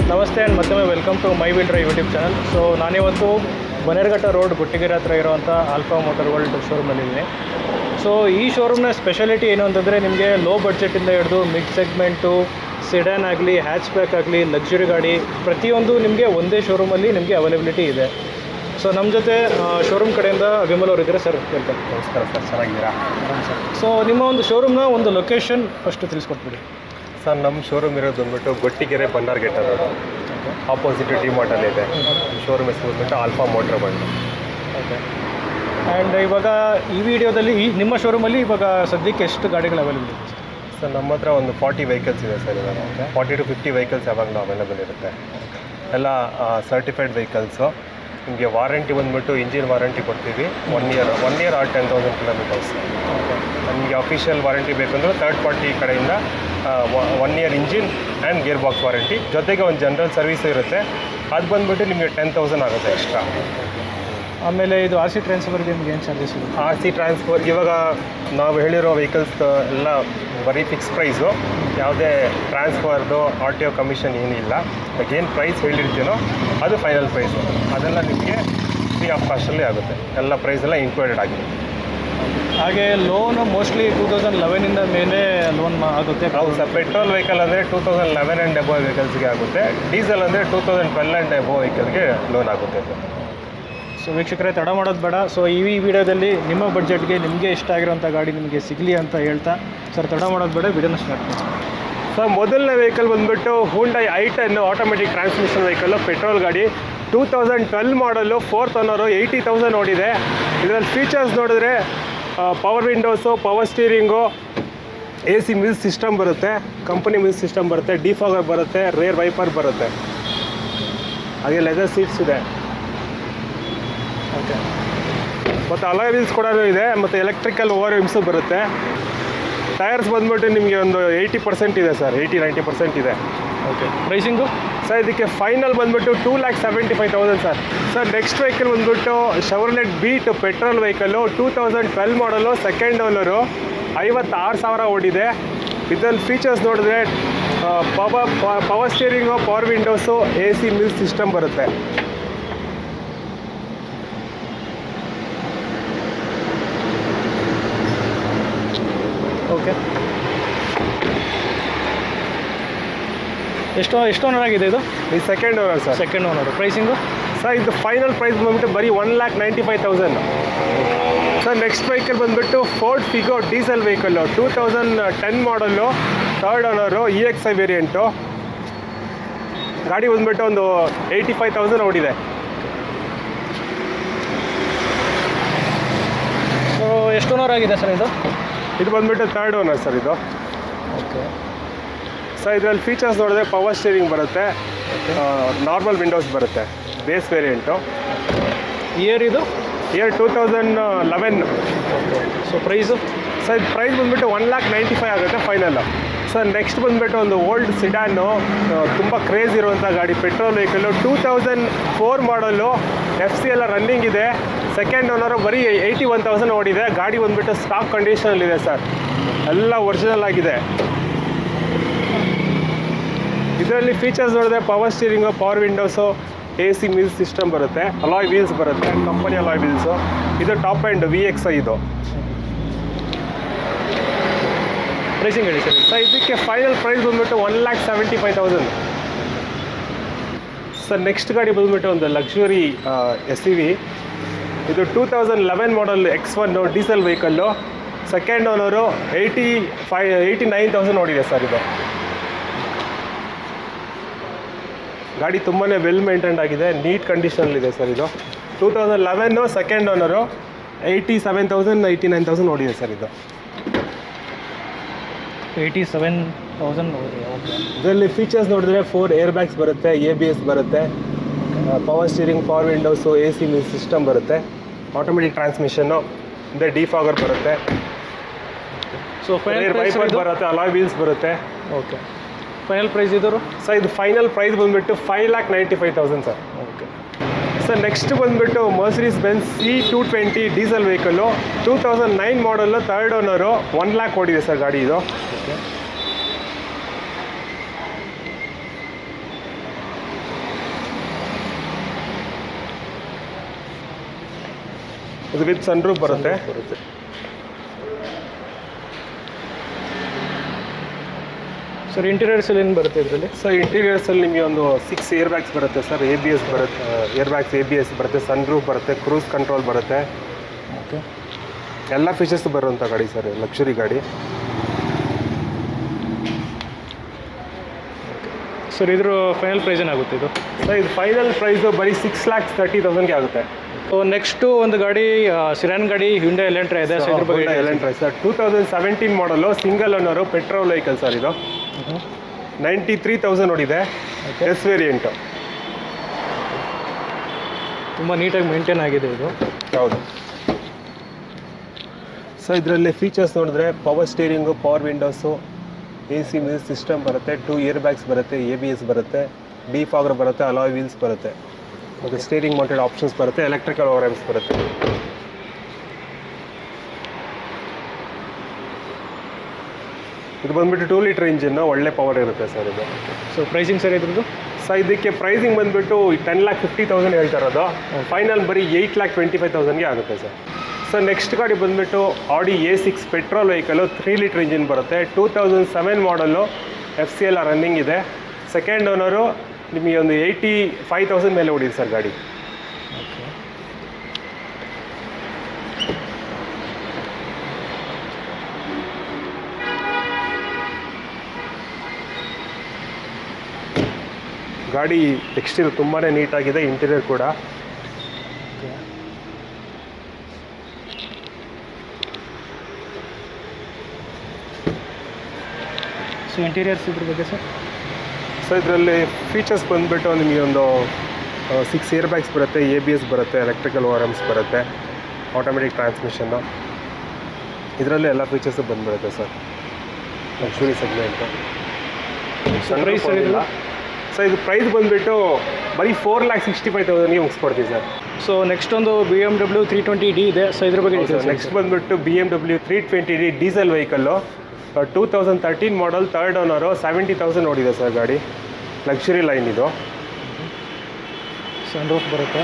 ನಮಸ್ತೆ ಆ್ಯಂಡ್ ಮತ್ತೊಮ್ಮೆ welcome to my will drive YouTube channel so ನಾನಿವತ್ತು ಬನೇರ್ಘಟ್ಟ ರೋಡ್ ಗುಟ್ಟಿಗೆರೆ ಹತ್ರ ಇರುವಂಥ ಆಲ್ಫಾ ಮೋಟರ್ ವರ್ಲ್ಡ್ ಶೋರೂಮಲ್ಲಿದ್ದೀನಿ ಸೊ ಈ ಶೋರೂಮ್ನ ಸ್ಪೆಷಾಲಿಟಿ ಏನು ಅಂತಂದರೆ ನಿಮಗೆ ಲೋ ಬಡ್ಜೆಟಿಂದ ಹಿಡಿದು ಮಿಡ್ ಸೆಗ್ಮೆಂಟು ಸಿಡಾನ್ ಆಗಲಿ ಹ್ಯಾಚ್ ಬ್ಯಾಕ್ ಆಗಲಿ ಲಕ್ಸುರಿ ಗಾಡಿ ಪ್ರತಿಯೊಂದು ನಿಮಗೆ ಒಂದೇ ಶೋರೂಮಲ್ಲಿ ನಿಮಗೆ ಅವೈಲಬಿಲಿಟಿ ಇದೆ ಸೊ ನಮ್ಮ ಜೊತೆ ಶೋರೂಮ್ ಕಡೆಯಿಂದ ವಿಮಲ್ ಅವರು ಇದ್ದಾರೆ ಸರ್ ವೆಲ್ಕಮ್ ನಮಸ್ಕಾರ ಸರ್ ಚೆನ್ನಾಗಿದ್ದೀರಾ ಸೊ ನಿಮ್ಮ ಒಂದು ಶೋರೂಮ್ನ ಒಂದು ಲೊಕೇಶನ್ ಫಸ್ಟ್ ತಿಳಿಸ್ಕೊಟ್ಬಿಡಿ ಸರ್ ನಮ್ಮ ಶೋರೂಮ್ ಇರೋದು ಬಂದ್ಬಿಟ್ಟು ಗೊಟ್ಟಿಗೆರೆ ಬಂದಾರ್ಗೆಟ್ ಅದು ಆಪೋಸಿಟ್ ಡಿ ಮಾರ್ಟಲ್ಲಿ ಇದೆ ಶೋರೂಮ್ ಹೆಸರು ಬಂದ್ಬಿಟ್ಟು ಆಲ್ಫಾ ಮೋಟ್ರ್ ಬಂದು ಓಕೆ ಆ್ಯಂಡ್ ಇವಾಗ ಈ ವಿಡಿಯೋದಲ್ಲಿ ಈ ನಿಮ್ಮ ಶೋರೂಮಲ್ಲಿ ಇವಾಗ ಸದ್ಯಕ್ಕೆ ಎಷ್ಟು ಗಾಡಿಗಳು ಅವೈಲೇಬಲ್ ಇದೆ ಸರ್ ನಮ್ಮ ಹತ್ರ ಒಂದು ಫಾರ್ಟಿ ವೆಹಿಕಲ್ಸ್ ಇದೆ ಸರ್ ಇವಾಗ ಫಾರ್ಟಿ ಟು ಫಿಫ್ಟಿ ವೆಹಿಕಲ್ಸ್ ಯಾವಾಗಲೂ ಅವೈಲೇಬಲ್ ಇರುತ್ತೆ ಎಲ್ಲ ಸರ್ಟಿಫೈಡ್ ವೆಹಿಕಲ್ಸು ನಿಮಗೆ ವಾರಂಟಿ ಬಂದ್ಬಿಟ್ಟು ಇಂಜಿನ್ ವಾರಂಟಿ ಕೊಡ್ತೀವಿ one year one year or ten thousand kilometers ನಮಗೆ ಅಫಿಷಿಯಲ್ ವಾರಂಟಿ ಬೇಕಂದ್ರೆ ಥರ್ಡ್ ಪಾರ್ಟಿ ಕಡೆಯಿಂದ one year engine and gearbox warranty ಜೊತೆಗೆ ಒಂದು ಜನರಲ್ ಸರ್ವಿಸ್ ಇರುತ್ತೆ ಅದು ಬಂದ್ಬಿಟ್ಟು ನಿಮಗೆ ಟೆನ್ ತೌಸಂಡ್ ಆಗುತ್ತೆ ಎಕ್ಸ್ಟ್ರಾ ಆಮೇಲೆ ಇದು ಆರ್ ಸಿ ಟ್ರಾನ್ಸ್ಫರ್ಗೆ ನಿಮ್ಗೆ ಏನು ಚಾರ್ಜಸ್ ಇದೆ ಆರ್ ಸಿ ಟ್ರಾನ್ಸ್ಫರ್ ಇವಾಗ ನಾವು ಹೇಳಿರೋ ವೆಹಿಕಲ್ಸ್ ಎಲ್ಲ ಬರೀ ಫಿಕ್ಸ್ ಪ್ರೈಸು ಯಾವುದೇ ಟ್ರಾನ್ಸ್ಫರ್ದು ಆರ್ ಟಿ ಒ ಕಮಿಷನ್ ಏನಿಲ್ಲ ಏನು ಪ್ರೈಸ್ ಹೇಳಿರ್ತೀನೋ ಅದು ಫೈನಲ್ ಪ್ರೈಸು ಅದೆಲ್ಲ ನಿಮಗೆ ಫ್ರೀ ಆಫ್ ಕಾಸ್ಟಲ್ಲಿ ಆಗುತ್ತೆ ಎಲ್ಲ ಪ್ರೈಸ್ ಎಲ್ಲ ಇನ್ಕ್ಲೂಡೆಡ್ ಆಗಿದೆ ಹಾಗೆ ಲೋನು ಮೋಸ್ಟ್ಲಿ ಟೂ ತೌಸಂಡ್ ಲೆವೆನಿಂದ ಮೇಲೆ ಲೋನ್ ಆಗುತ್ತೆ ಹೌದು ಸರ್ ಪೆಟ್ರೋಲ್ ವೆಹಿಕಲ್ ಅಂದರೆ two thousand eleven and above ವೆಹಿಕಲ್ಸ್ಗೆ ಆಗುತ್ತೆ ಡೀಸೆಲ್ ಅಂದರೆ two thousand twelve and above ವೆಹಿಕಲ್ಗೆ ಲೋನ್ ಆಗುತ್ತೆ ಸರ್ ಸೊ ವೀಕ್ಷಕರೇ ತಡ ಮಾಡೋದು ಬೇಡ ಸೊ ಈ ವಿಡಿಯೋದಲ್ಲಿ ನಿಮ್ಮ ಬಡ್ಜೆಟ್ಗೆ ನಿಮಗೆ ಇಷ್ಟ ಆಗಿರೋಂಥ ಗಾಡಿ ನಿಮಗೆ ಸಿಗಲಿ ಅಂತ ಹೇಳ್ತಾ ಸರ್ ತಡ ಮಾಡೋದು ಬೇಡ ವಿಡಿಯೋನ ಸ್ಟಾರ್ಟ್ ಮಾಡಿ ಸರ್ ಮೊದಲನೇ ವೆಹಿಕಲ್ ಬಂದ್ಬಿಟ್ಟು Hyundai I ten automatic transmission vehicle petrol ಗಾಡಿ two thousand twelve model fourth owner eighty thousand ಓಡಿದೆ ಇದರಲ್ಲಿ ಫೀಚರ್ಸ್ ನೋಡಿದ್ರೆ power windows power steering A C music system ಬರುತ್ತೆ ಕಂಪನಿ ಮ್ಯೂಸಿಕ್ ಸಿಸ್ಟಮ್ ಬರುತ್ತೆ ಡಿಫಾಗರ್ ಬರುತ್ತೆ ರೇರ್ ವೈಪರ್ ಬರುತ್ತೆ ಹಾಗೆ ಲೆದರ್ ಸೀಟ್ಸ್ ಇದೆ ಓಕೆ ಮತ್ತು ಅಲಾಯ್ ವೀಲ್ಸ್ ಕೂಡ ಇದೆ ಮತ್ತು ಎಲೆಕ್ಟ್ರಿಕಲ್ ಓವರ್ ವಿಮ್ಸು ಬರುತ್ತೆ ಟೈರ್ಸ್ ಬಂದ್ಬಿಟ್ಟು ನಿಮಗೆ ಒಂದು ಏಯ್ಟಿ ಪರ್ಸೆಂಟ್ ಇದೆ ಸರ್ ಏಯ್ಟಿ ನೈಂಟಿ ಪರ್ಸೆಂಟ್ ಇದೆ ಓಕೆ ಪ್ರೈಸಿಂಗು ಸರ್ ಇದಕ್ಕೆ ಫೈನಲ್ ಬಂದ್ಬಿಟ್ಟು two lakh seventy five thousand sir sir next vehicle ಬಂದ್ಬಿಟ್ಟು Chevrolet Beat petrol vehicle two thousand twelve model second owner ಐವತ್ತಾರು ಸಾವಿರ ಓಡಿದೆ ಇದರಲ್ಲಿ ಫೀಚರ್ಸ್ ನೋಡಿದ್ರೆ power power steering power windows A C ಮಿಲ್ ಸಿಸ್ಟಮ್ ಬರುತ್ತೆ ಓಕೆ ಎಷ್ಟು ಎಷ್ಟು ಓನರ್ ಆಗಿದೆ ಇದು ಈ second owner sir second owner pricing sir ಇದು ಫೈನಲ್ ಪ್ರೈಸ್ ಬಂದ್ಬಿಟ್ಟು ಬರೀ one lakh ninety five thousand sir next vehicle ಬಂದ್ಬಿಟ್ಟು Ford Figo diesel vehicle two thousand ten model third owner E X I variant ಗಾಡಿ ಬಂದ್ಬಿಟ್ಟು ಒಂದು ಏಯ್ಟಿ ಫೈವ್ ತೌಸಂಡ್ ಓಡಿದೆ so ಎಷ್ಟು owner ಆಗಿದೆ ಸರ್ ಇದು ಇದು ಬಂದ್ಬಿಟ್ಟು ಥರ್ಡ್ ಓನರ್ ಸರ್ ಇದು ಓಕೆ ಸರ್ ಇದರಲ್ಲಿ ಫೀಚರ್ಸ್ ನೋಡಿದ್ರೆ ಪವರ್ ಸ್ಟೀರಿಂಗ್ ಬರುತ್ತೆ ನಾರ್ಮಲ್ ವಿಂಡೋಸ್ ಬರುತ್ತೆ ಬೇಸ್ ವೇರಿಯಂಟು ಇಯರ್ ಇದು year two thousand eleven so price sir ಇದು ಪ್ರೈಸ್ ಬಂದ್ಬಿಟ್ಟು ಒನ್ ಲ್ಯಾಕ್ ನೈಂಟಿ ಫೈವ್ ಆಗುತ್ತೆ ಫೈನಲ್ ಸರ್ ನೆಕ್ಸ್ಟ್ ಬಂದ್ಬಿಟ್ಟು ಒಂದು ಓಲ್ಡ್ ಸಿಡಾನು ತುಂಬ ಕ್ರೇಜ್ ಇರುವಂಥ ಗಾಡಿ petrol vehicle two thousand four model F C ಎಲ್ಲ ರನ್ನಿಂಗ್ ಇದೆ ಸೆಕೆಂಡ್ ಓನರು ಬರೀ ಏಯ್ಟಿ ಒನ್ ತೌಸಂಡ್ ಓಡಿದೆ ಗಾಡಿ ಬಂದ್ಬಿಟ್ಟು ಸ್ಟಾಕ್ ಕಂಡೀಷನಲ್ಲಿದೆ ಸರ್ ಎಲ್ಲ ಒರಿಜಿನಲ್ ಆಗಿದೆ ಇದರಲ್ಲಿ ಫೀಚರ್ಸ್ ನೋಡಿದ್ರೆ power steering power windows A C music system ಬರುತ್ತೆ ಅಲಾಯ್ ವೀಲ್ಸ್ ಬರುತ್ತೆ ಕಂಪನಿ ಅಲಾಯ್ ವೀಲ್ಸು ಇದು top end V X I ಇದು ಪ್ರೈಸಿಂಗ್ ಹೇಳಿ ಸರ್ ಸರ್ ಇದಕ್ಕೆ ಫೈನಲ್ ಪ್ರೈಸ್ ಬಂದ್ಬಿಟ್ಟು one lakh seventy five thousand sir next ಗಾಡಿ ಬಂದ್ಬಿಟ್ಟು ಒಂದು ಲಕ್ಸುರಿ ಎಸ್ ಸಿ ವಿ ಇದು two thousand eleven model X one diesel vehicle second owner eighty five eighty nine thousand ನೋಡಿದೆ sir ಇದು ಗಾಡಿ ತುಂಬಾ ವೆಲ್ ಮೇಂಟೈನ್ಡ್ ಆಗಿದೆ ನೀಟ್ ಕಂಡೀಷನಲ್ಲಿದೆ ಸರ್ ಇದು two thousand eleven second owner eighty seven thousand eighty nine thousand ನೋಡಿದೆ sir ಇದು eighty seven thousand okay ಇದರಲ್ಲಿ ಫೀಚರ್ಸ್ ನೋಡಿದ್ರೆ ಫೋರ್ ಏರ್ ಬ್ಯಾಗ್ಸ್ ಬರುತ್ತೆ ಎ ಬಿ ಎಸ್ ಬರುತ್ತೆ power steering power windows A C music system ಬರುತ್ತೆ automatic transmission ಇದೆ defogger ಬರುತ್ತೆ so final price wiper ಬರುತ್ತೆ ಅಲಾಯ್ ವೀಲ್ಸ್ ಬರುತ್ತೆ ಓಕೆ ಫೈನಲ್ ಪ್ರೈಸ್ ಇದ್ರು ಸರ್ ಇದು ಫೈನಲ್ ಪ್ರೈಸ್ ಬಂದುಬಿಟ್ಟು five lakh ninety five thousand sir okay sir next ಬಂದುಬಿಟ್ಟು Mercedes Benz C two twenty diesel vehicle two thousand nine model third owner one lakh ಓಡಿದೆ sir ಗಾಡಿ ಇದು okay ಇದು with sunroof ಬರುತ್ತೆ ಬರುತ್ತೆ ಸರ್ ಇಂಟೀರಿಯರ್ಸ್ ಏನು ಬರುತ್ತೆ ಇದರಲ್ಲಿ ಸೊ ಇಂಟೀರಿಯರ್ಸಲ್ಲಿ ನಿಮಗೆ ಒಂದು ಸಿಕ್ಸ್ ಏರ್ ಬ್ಯಾಗ್ಸ್ ಬರುತ್ತೆ ಸರ್ ಎ ಬಿ ಎಸ್ ಬರುತ್ತೆ air bags A B S ಬರುತ್ತೆ ಸನ್ರೂಫ್ ಬರುತ್ತೆ ಕ್ರೂಸ್ ಕಂಟ್ರೋಲ್ ಬರುತ್ತೆ ಓಕೆ ಎಲ್ಲ ಫೀಚರ್ಸ್ ಬರುವಂಥ ಗಾಡಿ ಸರ್ ಲಕ್ಷರಿ ಗಾಡಿ ಸರ್ ಇದ್ರ ಫೈನಲ್ ಪ್ರೈಸ್ ಏನಾಗುತ್ತೆ ಇದು ಸೊ ಇದು ಫೈನಲ್ ಪ್ರೈಸು ಬರೀ ಸಿಕ್ಸ್ ಲ್ಯಾಕ್ಸ್ ತರ್ಟಿ ತೌಸಂಡ್ಗೆ ಆಗುತ್ತೆ ಸೊ ನೆಕ್ಸ್ಟು ಒಂದು ಗಾಡಿ ಸಿರಾನ್ ಗಾಡಿ ಹಿಂಡೆ ಎಲೆಂಟ್ರಾ ಇದೆ ಸೊ ಇದ್ರ ಬಗ್ಗೆ Elantra sir two thousand seventeen model single owner petrol vehicle sir ಇದು ನೈಂಟಿ ತ್ರೀ ತೌಸಂಡ್ ನೋಡಿದೆ ಎಸ್ ವೇರಿಯಂಟು ತುಂಬ ನೀಟಾಗಿ ಮೇಂಟೈನ್ ಆಗಿದೆ ಇದು ಹೌದು ಸೊ ಇದರಲ್ಲಿ ಫೀಚರ್ಸ್ ನೋಡಿದ್ರೆ power steering power windows A C music system ಬರುತ್ತೆ ಟೂ ಇಯರ್ ಬ್ಯಾಗ್ಸ್ ಬರುತ್ತೆ ಎ ಬಿ ಎಸ್ ಬರುತ್ತೆ ಡಿ ಫಾಗರ್ ಬರುತ್ತೆ ಅಲಾಯ್ ವೀಲ್ಸ್ ಬರುತ್ತೆ ಮತ್ತು ಸ್ಟೇರಿಂಗ್ ಮೌಂಟೆಡ್ ಆಪ್ಷನ್ಸ್ ಬರುತ್ತೆ ಎಲೆಕ್ಟ್ರಿಕಲ್ ಓವರ್ಸ್ ಬರುತ್ತೆ ಇದು ಬಂದ್ಬಿಟ್ಟು ಟೂ ಲೀಟರ್ ಇಂಜಿನ್ನು ಒಳ್ಳೆ ಪವರ್ ಇರುತ್ತೆ ಸರ್ ಇದು ಸೊ ಪ್ರೈಸಿಂಗ್ ಸರ್ ಇದ್ರದ್ದು ಸೊ ಇದಕ್ಕೆ ಪ್ರೈಸಿಂಗ್ ಬಂದ್ಬಿಟ್ಟು ಟೆನ್ ಲ್ಯಾಕ್ ಫಿಫ್ಟಿ ತೌಸಂಡ್ ಹೇಳ್ತಾ ಇರೋದು ಫೈನಲ್ ಬರೀ ಏಯ್ಟ್ ಲ್ಯಾಕ್ ಟ್ವೆಂಟಿ ಫೈವ್ ತೌಸಂಡ್ಗೆ ಆಗುತ್ತೆ ಸರ್ ಸೊ ನೆಕ್ಸ್ಟ್ ಗಾಡಿ ಬಂದ್ಬಿಟ್ಟು Audi A six petrol vehicle three litre engine ಬರುತ್ತೆ two thousand seven model F C L running ಇದೆ ಸೆಕೆಂಡ್ ಓನರು ನಿಮಗೆ ಒಂದು ಏಯ್ಟಿ ಫೈವ್ ತೌಸಂಡ್ ಮೇಲೆ ಹೊಡಿದೆ ಸರ್ ಗಾಡಿ ಓಕೆ ಗಾಡಿ ಎಕ್ಸ್ಟೀರಿಯರ್ ತುಂಬಾ ನೀಟಾಗಿದೆ ಇಂಟೀರಿಯರ್ ಕೂಡ ಸೊ ಇಂಟೀರಿಯರ್ಸ್ ಇದ್ರ ಬಗ್ಗೆ ಸರ್ ಸೊ ಇದರಲ್ಲಿ ಫೀಚರ್ಸ್ ಬಂದುಬಿಟ್ಟು ನಿಮಗೆ ಒಂದು ಸಿಕ್ಸ್ ಇಯರ್ ಬ್ಯಾಗ್ಸ್ ಬರುತ್ತೆ ಎ ಬಿ ಎಸ್ ಬರುತ್ತೆ ಎಲೆಕ್ಟ್ರಿಕಲ್ ಓರಮ್ಸ್ ಬರುತ್ತೆ ಆಟೋಮೆಟಿಕ್ ಟ್ರಾನ್ಸ್ಮಿಷನ್ನು ಇದರಲ್ಲಿ ಎಲ್ಲ ಫೀಚರ್ಸು ಬಂದ್ಬಿಡುತ್ತೆ sir luxury segment so price sir ಇದು ಸೊ ಇದು ಪ್ರೈಸ್ ಬಂದುಬಿಟ್ಟು ಬರೀ ಫೋರ್ ಲ್ಯಾಕ್ ಸಿಕ್ಸ್ಟಿ ಫೈವ್ ತೌಸಂಡ್ಗೆ ಮುಗಿಸ್ಕೊಡ್ತೀವಿ ಸರ್ ಸೊ ನೆಕ್ಸ್ಟ್ ಒಂದು B M W three twenty D ಇದೆ ಸೊ ಇದ್ರ ಬಗ್ಗೆ details ಹೇಳಿ ನೆಕ್ಸ್ಟ್ ಬಂದುಬಿಟ್ಟು B M W three twenty D diesel vehicle two thousand thirteen model third owner seventy thousand ನೋಡಿದೆ sir ಗಾಡಿ ಲಕ್ಸುರಿ ಲೈನ್ ಇದು sun roof ಬರುತ್ತೆ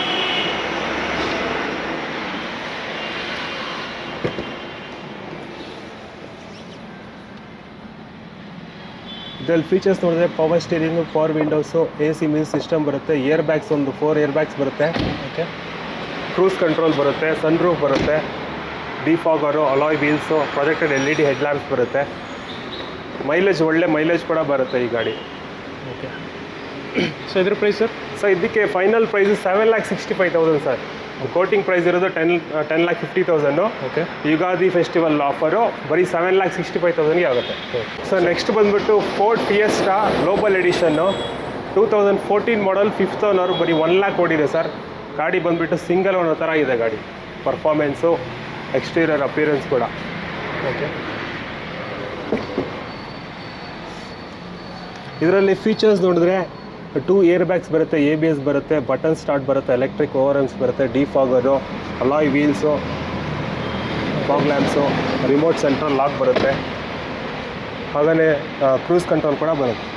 ಇದರಲ್ಲಿ ಫೀಚರ್ಸ್ ನೋಡಿದ್ರೆ power steering power windows A C music system ಬರುತ್ತೆ air bags ಒಂದು four air bags ಬರುತ್ತೆ okay cruise control ಬರುತ್ತೆ ಸನ್ ರೂಫ್ ಬರುತ್ತೆ defogger alloy wheels projected L E D headlamps ಬರುತ್ತೆ ಮೈಲೇಜ್ ಒಳ್ಳೆ ಮೈಲೇಜ್ ಕೂಡ ಬರುತ್ತೆ ಈ ಗಾಡಿ ಓಕೆ ಸೊ ಇದ್ರ ಪ್ರೈಸ್ ಸರ್ ಸೊ ಇದಕ್ಕೆ final price seven lakh sixty five thousand sir quoting price ಇರೋದು ten ten lakh fifty thousand okay Ugadi festival offer ಬರೀ ಸೆವೆನ್ ಲ್ಯಾಕ್ ಸಿಕ್ಸ್ಟಿ ಫೈವ್ ತೌಸಂಡ್ಗೆ ಆಗುತ್ತೆ ಸೊ ನೆಕ್ಸ್ಟ್ ಬಂದ್ಬಿಟ್ಟು Ford Fiesta global ಎಡಿಷನ್ನು two thousand fourteen model fifth owner ಬರೀ one lakh ಓಡಿದೆ sir ಗಾಡಿ ಬಂದ್ಬಿಟ್ಟು single owner ಥರ ಇದೆ ಗಾಡಿ ಪರ್ಫಾರ್ಮೆನ್ಸು ಎಕ್ಸ್ಟೀರಿಯರ್ ಅಪಿಯರೆನ್ಸ್ ಕೂಡ ಓಕೆ ಇದರಲ್ಲಿ ಫೀಚರ್ಸ್ ನೋಡಿದ್ರೆ ಟೂ ಏರ್ ಬ್ಯಾಗ್ಸ್ ಬರುತ್ತೆ ಎ ಬಿ ಎಸ್ ಬರುತ್ತೆ ಬಟನ್ ಸ್ಟಾರ್ಟ್ ಬರುತ್ತೆ ಎಲೆಕ್ಟ್ರಿಕ್ ಓವರನ್ಸ್ ಬರುತ್ತೆ defogger alloy wheels fog lamps remote central lock ಬರುತ್ತೆ ಹಾಗೆಯೇ ಕ್ರೂಸ್ ಕಂಟ್ರೋಲ್ ಕೂಡ ಬರುತ್ತೆ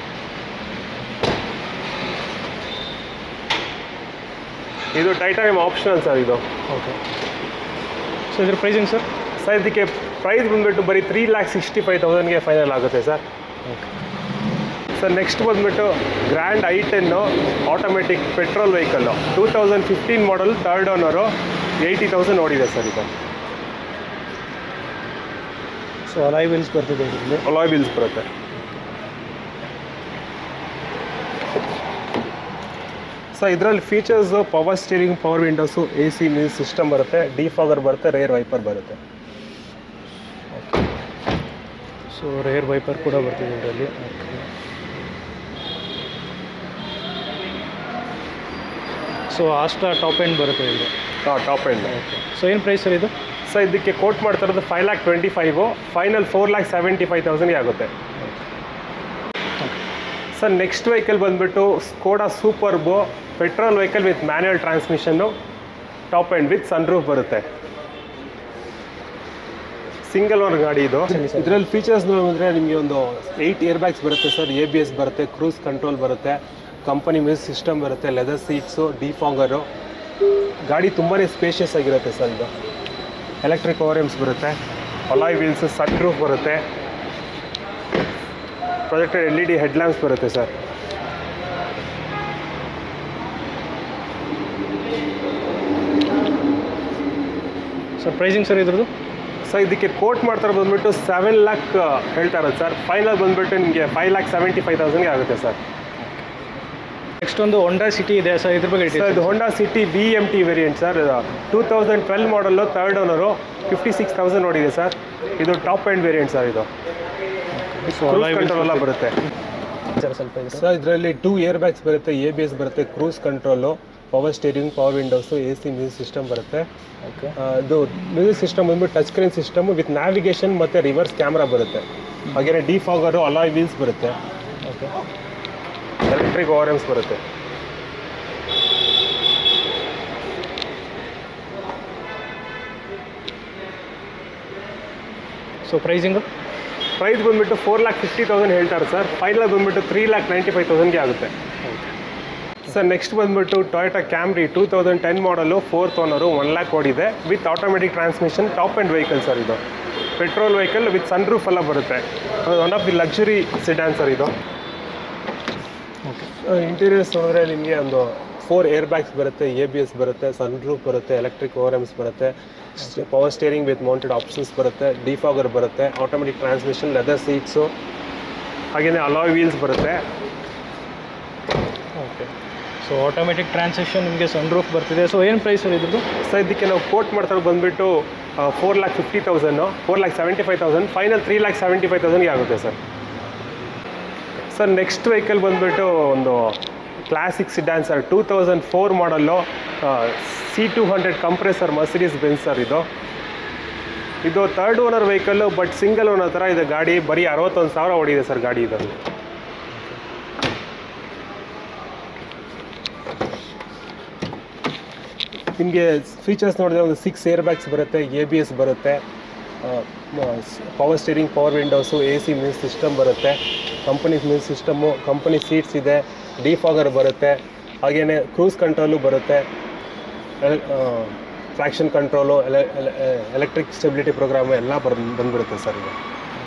ಇದು ಟೈಟಾನಿಯಮ್ ಆಪ್ಷನಲ್ ಸರ್ ಇದು ಓಕೆ ಸೊ ಇದ್ರ ಪ್ರೈಸಿಂಗ್ ಸರ್ ಸರ್ ಇದಕ್ಕೆ ಪ್ರೈಸ್ ಬಂದುಬಿಟ್ಟು ಬರೀ ತ್ರೀ ಲ್ಯಾಕ್ ಸಿಕ್ಸ್ಟಿ ಫೈವ್ ತೌಸಂಡ್ಗೆ ಫೈನಲ್ ಆಗುತ್ತೆ ಸರ್ ಓಕೆ ಸರ್ ನೆಕ್ಸ್ಟ್ ಬಂದುಬಿಟ್ಟು grand I ten automatic petrol vehicle two thousand fifteen model third owner eighty thousand ಓಡಿದೆ sir ಇದು ಸೊ ಅಲಾಯ್ ವೀಲ್ಸ್ ಬರ್ತಿದೆ ಇದರಲ್ಲಿ ಅಲಾಯ್ ಬಿಲ್ಸ್ ಬರುತ್ತೆ ಸೊ ಇದರಲ್ಲಿ features power steering power windows A C music system ಬರುತ್ತೆ defogger ಬರುತ್ತೆ rear wiper ಬರುತ್ತೆ so rear wiper ಕೂಡ ಬರ್ತಿದೆ ಇದರಲ್ಲಿ okay so Asta top end ಬರುತ್ತೆ ಇಲ್ಲಿ ಹಾಂ ಟಾಪ್ ಎಂಡ್ ಓಕೆ ಸೊ ಏನು ಪ್ರೈಸ್ ಸರ್ ಇದು ಸೊ ಇದಕ್ಕೆ ಕೋಟ್ ಮಾಡ್ತಾ ಇರೋದು five lakh twenty five final four lakh seventy five ತೌಸಂಡ್ಗೆ ಆಗುತ್ತೆ ಸರ್ ನೆಕ್ಸ್ಟ್ ವೆಹಿಕಲ್ ಬಂದುಬಿಟ್ಟು Skoda Superb petrol vehicle with manual transmission top end with sunroof ಬರುತ್ತೆ ಸಿಂಗಲ್ ಓನರ್ ಗಾಡಿ ಇದು ಇದರಲ್ಲಿ ಫೀಚರ್ಸ್ ನೋಡಿದ್ರೆ ನಿಮಗೆ ಒಂದು ಏಯ್ಟ್ ಇಯರ್ ಬ್ಯಾಗ್ಸ್ ಬರುತ್ತೆ ಸರ್ ಎ ಬಿ ಎಸ್ ಬರುತ್ತೆ ಕ್ರೂಸ್ ಕಂಟ್ರೋಲ್ ಬರುತ್ತೆ ಕಂಪನಿ ಮ್ಯೂಸಿಕ್ ಸಿಸ್ಟಮ್ ಬರುತ್ತೆ ಲೆದರ್ ಸೀಟ್ಸು ಡಿಫಾಂಗರು ಗಾಡಿ ತುಂಬಾ ಸ್ಪೇಷಿಯಸ್ ಆಗಿರುತ್ತೆ ಸರ್ ಇದು ಎಲೆಕ್ಟ್ರಿಕ್ ಓವರೆಮ್ಸ್ ಬರುತ್ತೆ ಅಲಾಯ್ ವೀಲ್ಸ್ ಸನ್ ರೂಫ್ ಬರುತ್ತೆ projected L E D headlamps ಬರುತ್ತೆ ಸರ್ ಸರ್ ಪ್ರೈಸಿಂಗ್ ಸರ್ ಇದ್ರದ್ದು ಸೊ ಇದಕ್ಕೆ ಕೋಟ್ ಮಾಡ್ತಾರೆ ಬಂದ್ಬಿಟ್ಟು ಸೆವೆನ್ ಲ್ಯಾಕ್ ಹೇಳ್ತಾ ಇರೋದು ಸರ್ ಫೈನಲ್ ಬಂದ್ಬಿಟ್ಟು ನಿಮಗೆ ಫೈವ್ ಲ್ಯಾಕ್ ಸೆವೆಂಟಿ ಫೈವ್ ತೌಸಂಡ್ಗೆ ಆಗುತ್ತೆ ಸರ್ ನೆಕ್ಸ್ಟ್ ಒಂದು ಹೊಂಡಾ ಸಿಟಿ ಇದೆ ಸರ್ ಇದ್ರ ಬಗ್ಗೆ ಸರ್ details ಇದು Honda City V M T variant sir two thousand twelve model third owner fifty six thousand ನೋಡಿದೆ ಸರ್ ಇದು ಟಾಪ್ ಆ್ಯಂಡ್ ವೇರಿಯಂಟ್ ಸರ್ ಇದು alloy wheels ಕಂಟ್ರೋಲ್ ಎಲ್ಲ ಬರುತ್ತೆ ಸರ್ ಸ್ವಲ್ಪ ಇದೆ ಸರ್ ಇದರಲ್ಲಿ ಟೂ ಇಯರ್ ಬ್ಯಾಗ್ಸ್ ಬರುತ್ತೆ ಎ ಬಿ ಎಸ್ ಬರುತ್ತೆ cruise control power steering power windows A C music system ಬರುತ್ತೆ ಓಕೆ ಆ, ಇದು ಮ್ಯೂಸಿಕ್ ಸಿಸ್ಟಮ್ ಬಂದ್ಬಿಟ್ಟು touch screen system with navigation ಮತ್ತು ರಿವರ್ಸ್ ಕ್ಯಾಮ್ರಾ ಬರುತ್ತೆ ಹಾಗೆಯೇ ಡಿಫಾಗರು ಅಲಾಯ್ ವೀಲ್ಸ್ ಬರುತ್ತೆ ಓಕೆ ಎಲೆಕ್ಟ್ರಿಕ್ ಓವರೆಮ್ಸ್ ಬರುತ್ತೆ ಸೊ ಪ್ರೈಸಿಂಗು ಪ್ರೈಸ್ ಬಂದ್ಬಿಟ್ಟು ಫೋರ್ ಲ್ಯಾಕ್ ಫಿಫ್ಟಿ ತೌಸಂಡ್ ಹೇಳ್ತಾರೆ ಸರ್ ಫೈನಲ್ ಬಂದ್ಬಿಟ್ಟು ತ್ರೀ ಲ್ಯಾಕ್ ನೈಂಟಿ ಫೈವ್ ತೌಸಂಡ್ಗೆ ಆಗುತ್ತೆ ಸರ್ ನೆಕ್ಸ್ಟ್ ಬಂದ್ಬಿಟ್ಟು Toyota Camry two thousand ten model fourth owner one lakh ಓಡಿದೆ with automatic transmission top end vehicle sir ಇದು petrol vehicle with sun roof ಎಲ್ಲ ಬರುತ್ತೆ one of the luxury sedan sir ಇದು okay interiors ನೋಡಿದ್ರೆ ನಿಮಗೆ ಒಂದು four air bags ಬರುತ್ತೆ A B S ಬರುತ್ತೆ ಸನ್ ರೂಫ್ ಬರುತ್ತೆ ಎಲೆಕ್ಟ್ರಿಕ್ ಓವರೆಮ್ಸ್ ಬರುತ್ತೆ power steering with mounted options ಬರುತ್ತೆ ಡಿಫಾಗರ್ ಬರುತ್ತೆ ಆಟೋಮೆಟಿಕ್ ಟ್ರಾನ್ಸ್ಮಿಷನ್ ಲೆದರ್ ಸೀಟ್ಸು ಹಾಗೆಯೇ ಅಲಾಯ್ ವೀಲ್ಸ್ ಬರುತ್ತೆ ಓಕೆ ಸೊ ಆಟೋಮೆಟಿಕ್ ಟ್ರಾನ್ಸಾಕ್ಷನ್ ನಿಮಗೆ ಸನ್ ರೂಫ್ ಬರ್ತಿದೆ ಸೊ ಏನು ಪ್ರೈಸ್ ಸರ್ ಇದ್ರದ್ದು ಸೊ ಇದಕ್ಕೆ ನಾವು ಕೋಟ್ ಮಾಡ್ತಾರೆ ಬಂದುಬಿಟ್ಟು four lakh fifty thousand four lakh seventy five thousand final three lakh seventy five ತೌಸಂಡ್ಗೆ ಆಗುತ್ತೆ ಸರ್ ಸರ್ ನೆಕ್ಸ್ಟ್ ವೆಹಿಕಲ್ ಬಂದುಬಿಟ್ಟು ಒಂದು classic sedan sir two thousand four model C two hundred compressor Mercedes Benz sir ಇದು ಇದು third owner vehicle but single owner ಥರ ಇದೆ ಗಾಡಿ ಬರೀ ಅರವತ್ತೊಂದು ಸಾವಿರ ಓಡಿದೆ ಸರ್ ಗಾಡಿ ಇದರಲ್ಲಿ ನಿಮಗೆ ಫೀಚರ್ಸ್ ನೋಡಿದ್ರೆ ಒಂದು ಸಿಕ್ಸ್ ಏರ್ ಬ್ಯಾಗ್ಸ್ ಬರುತ್ತೆ ಎ ಬಿ ಎಸ್ ಬರುತ್ತೆ power steering power windows A C music system ಬರುತ್ತೆ company music system company seats ಇದೆ ಡಿಫಾಗರ್ ಬರುತ್ತೆ ಹಾಗೆಯೇ ಕ್ರೂಸ್ ಕಂಟ್ರೋಲು ಬರುತ್ತೆ traction control electric stability programme ಎಲ್ಲ ಬರ್ ಬಂದ್ಬಿಡುತ್ತೆ ಸರ್ ಇದು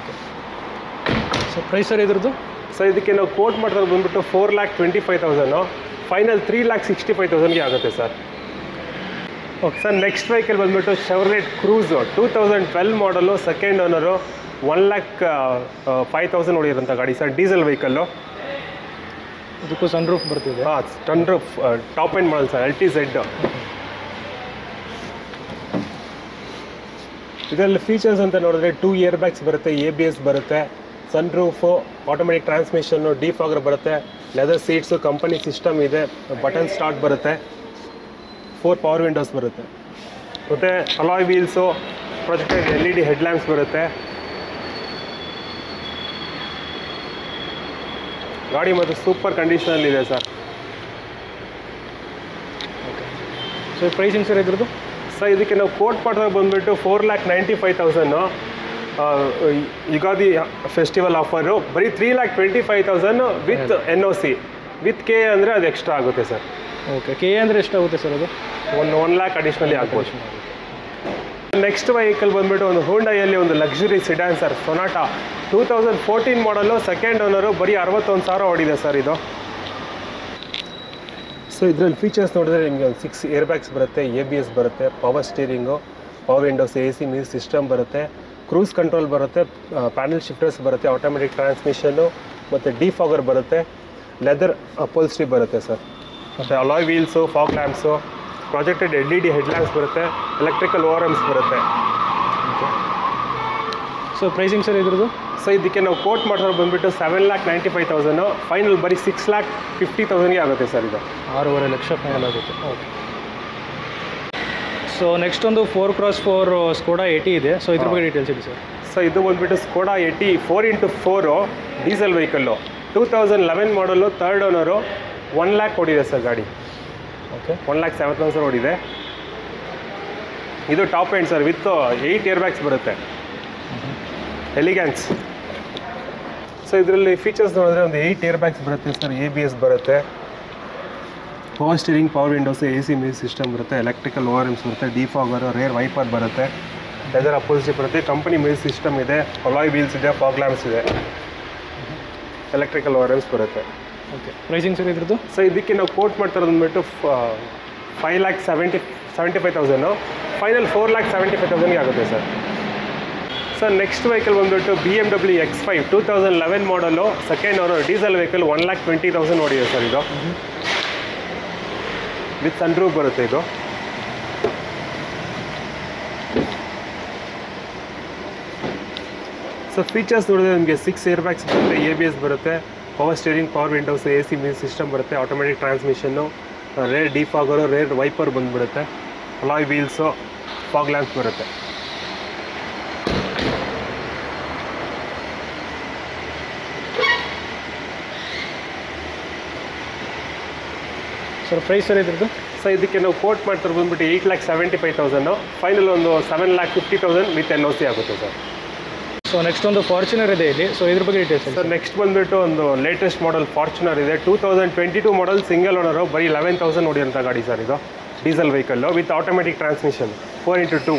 ಸೊ ಪ್ರೈಸ್ ಸರ್ ಇದ್ರದ್ದು ಸೊ ಇದಕ್ಕೆ ನಾವು ಕೋಟ್ ಮಾಡಿದ್ರೆ ಬಂದ್ಬಿಟ್ಟು four lakh twenty five thousand final three lakh sixty five ತೌಸಂಡ್ಗೆ ಆಗುತ್ತೆ sir okay sir next vehicle ಬಂದ್ಬಿಟ್ಟು Chevrolet Cruze two thousand twelve model second owner one lakh five thousand ಹೊಡಿರೋಂಥ ಗಾಡಿ ಸರ್ ಡೀಸೆಲ್ ವೆಹಿಕಲ್ಲು ಇದಕ್ಕೂ ಸನ್ ರೂಫ್ ಬರ್ತಿದೆ ಹಾಂ standard top end model sir L T Z ಇದರಲ್ಲಿ features ಅಂತ ನೋಡಿದ್ರೆ ಟೂ ಇಯರ್ ಬ್ಯಾಗ್ಸ್ ಬರುತ್ತೆ ಎ ಬಿ ಎಸ್ ಬರುತ್ತೆ sun roof automatic transmission defogger ಬರುತ್ತೆ ಲೆದರ್ ಸೀಟ್ಸು ಕಂಪನಿ ಸಿಸ್ಟಮ್ ಇದೆ ಬಟನ್ ಸ್ಟಾರ್ಟ್ ಬರುತ್ತೆ ಫೋರ್ ಪವರ್ ವಿಂಡೋಸ್ ಬರುತ್ತೆ ಮತ್ತು alloy wheels projected L E D headlamps ಬರುತ್ತೆ ಗಾಡಿ ಮತ್ತು ಸೂಪರ್ ಕಂಡೀಷನಲ್ಲಿದೆ sir okay so pricing sir ಇದ್ರದ್ದು ಸೊ ಇದಕ್ಕೆ ನಾವು ಕೋಟ್ ಮಾಡಿದಾಗ ಬಂದುಬಿಟ್ಟು four lakh ninety five thousand Ugadi festival offer ಬರೀ three lakh twenty five thousand with N O C with K ಅಂದರೆ ಅದು ಎಕ್ಸ್ಟ್ರಾ ಆಗುತ್ತೆ ಸರ್ ಓಕೆ ಕೆ ಅಂದರೆ ಎಷ್ಟಾಗುತ್ತೆ ಸರ್ ಅದು ಒನ್ ಒನ್ ಲ್ಯಾಕ್ ಅಡಿಷ್ನಲಿ ಆಗ್ಬೋದು ನೆಕ್ಸ್ಟ್ ವೆಹಿಕಲ್ ಬಂದ್ಬಿಟ್ಟು ಒಂದು ಹೋಂಡಾಯಲ್ಲಿ ಒಂದು luxury sedan sir Sonata two thousand fourteen model second owner ಬರೀ ಅರವತ್ತೊಂದು ಸಾವಿರ ಓಡಿದೆ ಸರ್ ಇದು ಸೊ ಇದರಲ್ಲಿ ಫೀಚರ್ಸ್ ನೋಡಿದ್ರೆ ನಿಮಗೆ ಒಂದು ಸಿಕ್ಸ್ ಏರ್ ಬ್ಯಾಗ್ಸ್ ಬರುತ್ತೆ ಎ ಬಿ ಎಸ್ ಬರುತ್ತೆ power steering power windows A C music system ಬರುತ್ತೆ ಕ್ರೂಸ್ ಕಂಟ್ರೋಲ್ ಬರುತ್ತೆ ಪ್ಯಾನಲ್ ಶಿಫ್ಟರ್ಸ್ ಬರುತ್ತೆ ಆಟೋಮೆಟಿಕ್ ಟ್ರಾನ್ಸ್ಮಿಷನ್ನು ಮತ್ತು ಡಿಫಾಗರ್ ಬರುತ್ತೆ ಲೆದರ್ ಅಪೋಲ್ಸ್ಟ್ರಿ ಬರುತ್ತೆ ಸರ್ ಮತ್ತು alloy wheels fog lamps projected L E D headlamps ಬರುತ್ತೆ ಎಲೆಕ್ಟ್ರಿಕಲ್ ಓವರಮ್ಸ್ ಬರುತ್ತೆ ಸೊ ಪ್ರೈಸಿಂಗ್ ಸರ್ ಇದ್ರದ್ದು ಸೊ ಇದಕ್ಕೆ ನಾವು ಕೋಟ್ ಮಾಡಿದ್ರೆ ಬಂದುಬಿಟ್ಟು seven lakh ninety five thousand final ಬರೀ ಸಿಕ್ಸ್ ಲ್ಯಾಕ್ ಫಿಫ್ಟಿ ತೌಸಂಡ್ಗೆ ಆಗುತ್ತೆ ಸರ್ ಇದು ಆರೂವರೆ ಲಕ್ಷ ಫೈನಲ್ ಆಗುತ್ತೆ ಓಕೆ ಸೊ ನೆಕ್ಸ್ಟ್ ಒಂದು four cross four Skoda Yeti ಇದೆ ಸೊ ಇದ್ರ ಬಗ್ಗೆ ಡೀಟೇಲ್ಸ್ ಇದೆ ಸರ್ ಸೊ ಇದು ಬಂದುಬಿಟ್ಟು Skoda Yeti four into four diesel vehicle two thousand eleven model third owner one lakh ಓಡಿದೆ ಸರ್ ಗಾಡಿ okay one lakh seven thousand ಓಡಿದೆ ಇದು top end sir with eight air bags ಬರುತ್ತೆ ಎಲಿಗ್ಯಾನ್ಸ್ ಸೊ ಇದರಲ್ಲಿ features ನೋಡಿದ್ರೆ ಒಂದು ಏಯ್ಟ್ ಇಯರ್ ಬ್ಯಾಗ್ಸ್ ಬರುತ್ತೆ sir A B S ಬರುತ್ತೆ power steering power windows A C music system ಬರುತ್ತೆ ಎಲೆಕ್ಟ್ರಿಕಲ್ ಓವರ್ ಬರುತ್ತೆ ಡಿಫಾಗರ್ ರೇರ್ ವೈಪರ್ ಬರುತ್ತೆ ಲೆದರ್ ಅಪೋಸಿಟ್ ಬರುತ್ತೆ ಕಂಪನಿ ಮೇಲ್ ಸಿಸ್ಟಮ್ ಇದೆ ಅಲಾಯ್ ವೀಲ್ಸ್ ಇದೆ ಫಾಗ್ ಲ್ಯಾಂಪ್ಸ್ ಇದೆ ಎಲೆಕ್ಟ್ರಿಕಲ್ ವೈರಲ್ಸ್ ಬರುತ್ತೆ ಓಕೆ ಪ್ರೈಸಿಂಗ್ ಸರ್ ಇದ್ರದ್ದು ಸೊ ಇದಕ್ಕೆ ನಾವು ಕೋಟ್ ಮಾಡ್ತಾ ಬಂದ್ಬಿಟ್ಟು five lakh seventy seventy five thousand final four lakh seventy five ತೌಸಂಡ್ಗೆ ಆಗುತ್ತೆ ಸರ್ ಸರ್ ನೆಕ್ಸ್ಟ್ ವೆಹಿಕಲ್ ಬಂದ್ಬಿಟ್ಟು B M W X five two thousand eleven model second owner diesel vehicle one lakh twenty thousand ನೋಡಿದೆ sir ಇದು with sunroof ಬರುತ್ತೆ ಇದು so features ನೋಡಿದ್ರೆ ನಿಮಗೆ six air bags ಬರುತ್ತೆ ಎ ಬಿ ಎಸ್ ಬರುತ್ತೆ power steering power windows A C music system ಬರುತ್ತೆ automatic transmission rear defogger rear wiper ಬಂದುಬಿಡುತ್ತೆ ಅಲಾಯ್ ವೀಲ್ಸು ಫಾಗ್ ಲ್ಯಾಂಪ್ಸ್ ಬರುತ್ತೆ ಸರ್ ಪ್ರೈಸ್ ಸರ್ ಇದ್ರದ್ದು ಸೊ ಇದಕ್ಕೆ ನಾವು ಕೋಟ್ ಮಾಡ್ತಾರೆ ಬಂದ್ಬಿಟ್ಟು eight lakh seventy five thousand final ಒಂದು seven lakh fifty thousand with N O C ಆಗುತ್ತೆ ಸರ್ ಸೊ ನೆಕ್ಸ್ಟ್ ಒಂದು ಫಾರ್ಚುನರ್ ಇದೆ ಇಲ್ಲಿ ಸೊ ಇದ್ರ ಬಗ್ಗೆ ಡೀಟೇಲ್ಸ್ ಸರ್ ನೆಕ್ಸ್ಟ್ ಬಂದ್ಬಿಟ್ಟು ಒಂದು ಲೇಟೆಸ್ಟ್ ಮಾಡಲ್ ಫಾರ್ಚುನರ್ ಇದೆ two thousand twenty two model single owner ಬರೀ ಲೆವೆನ್ ತೌಸಂಡ್ ಹೊಡಿಯೋಂಥ ಗಾಡಿ ಸರ್ ಇದು diesel vehicle with automatic transmission four into two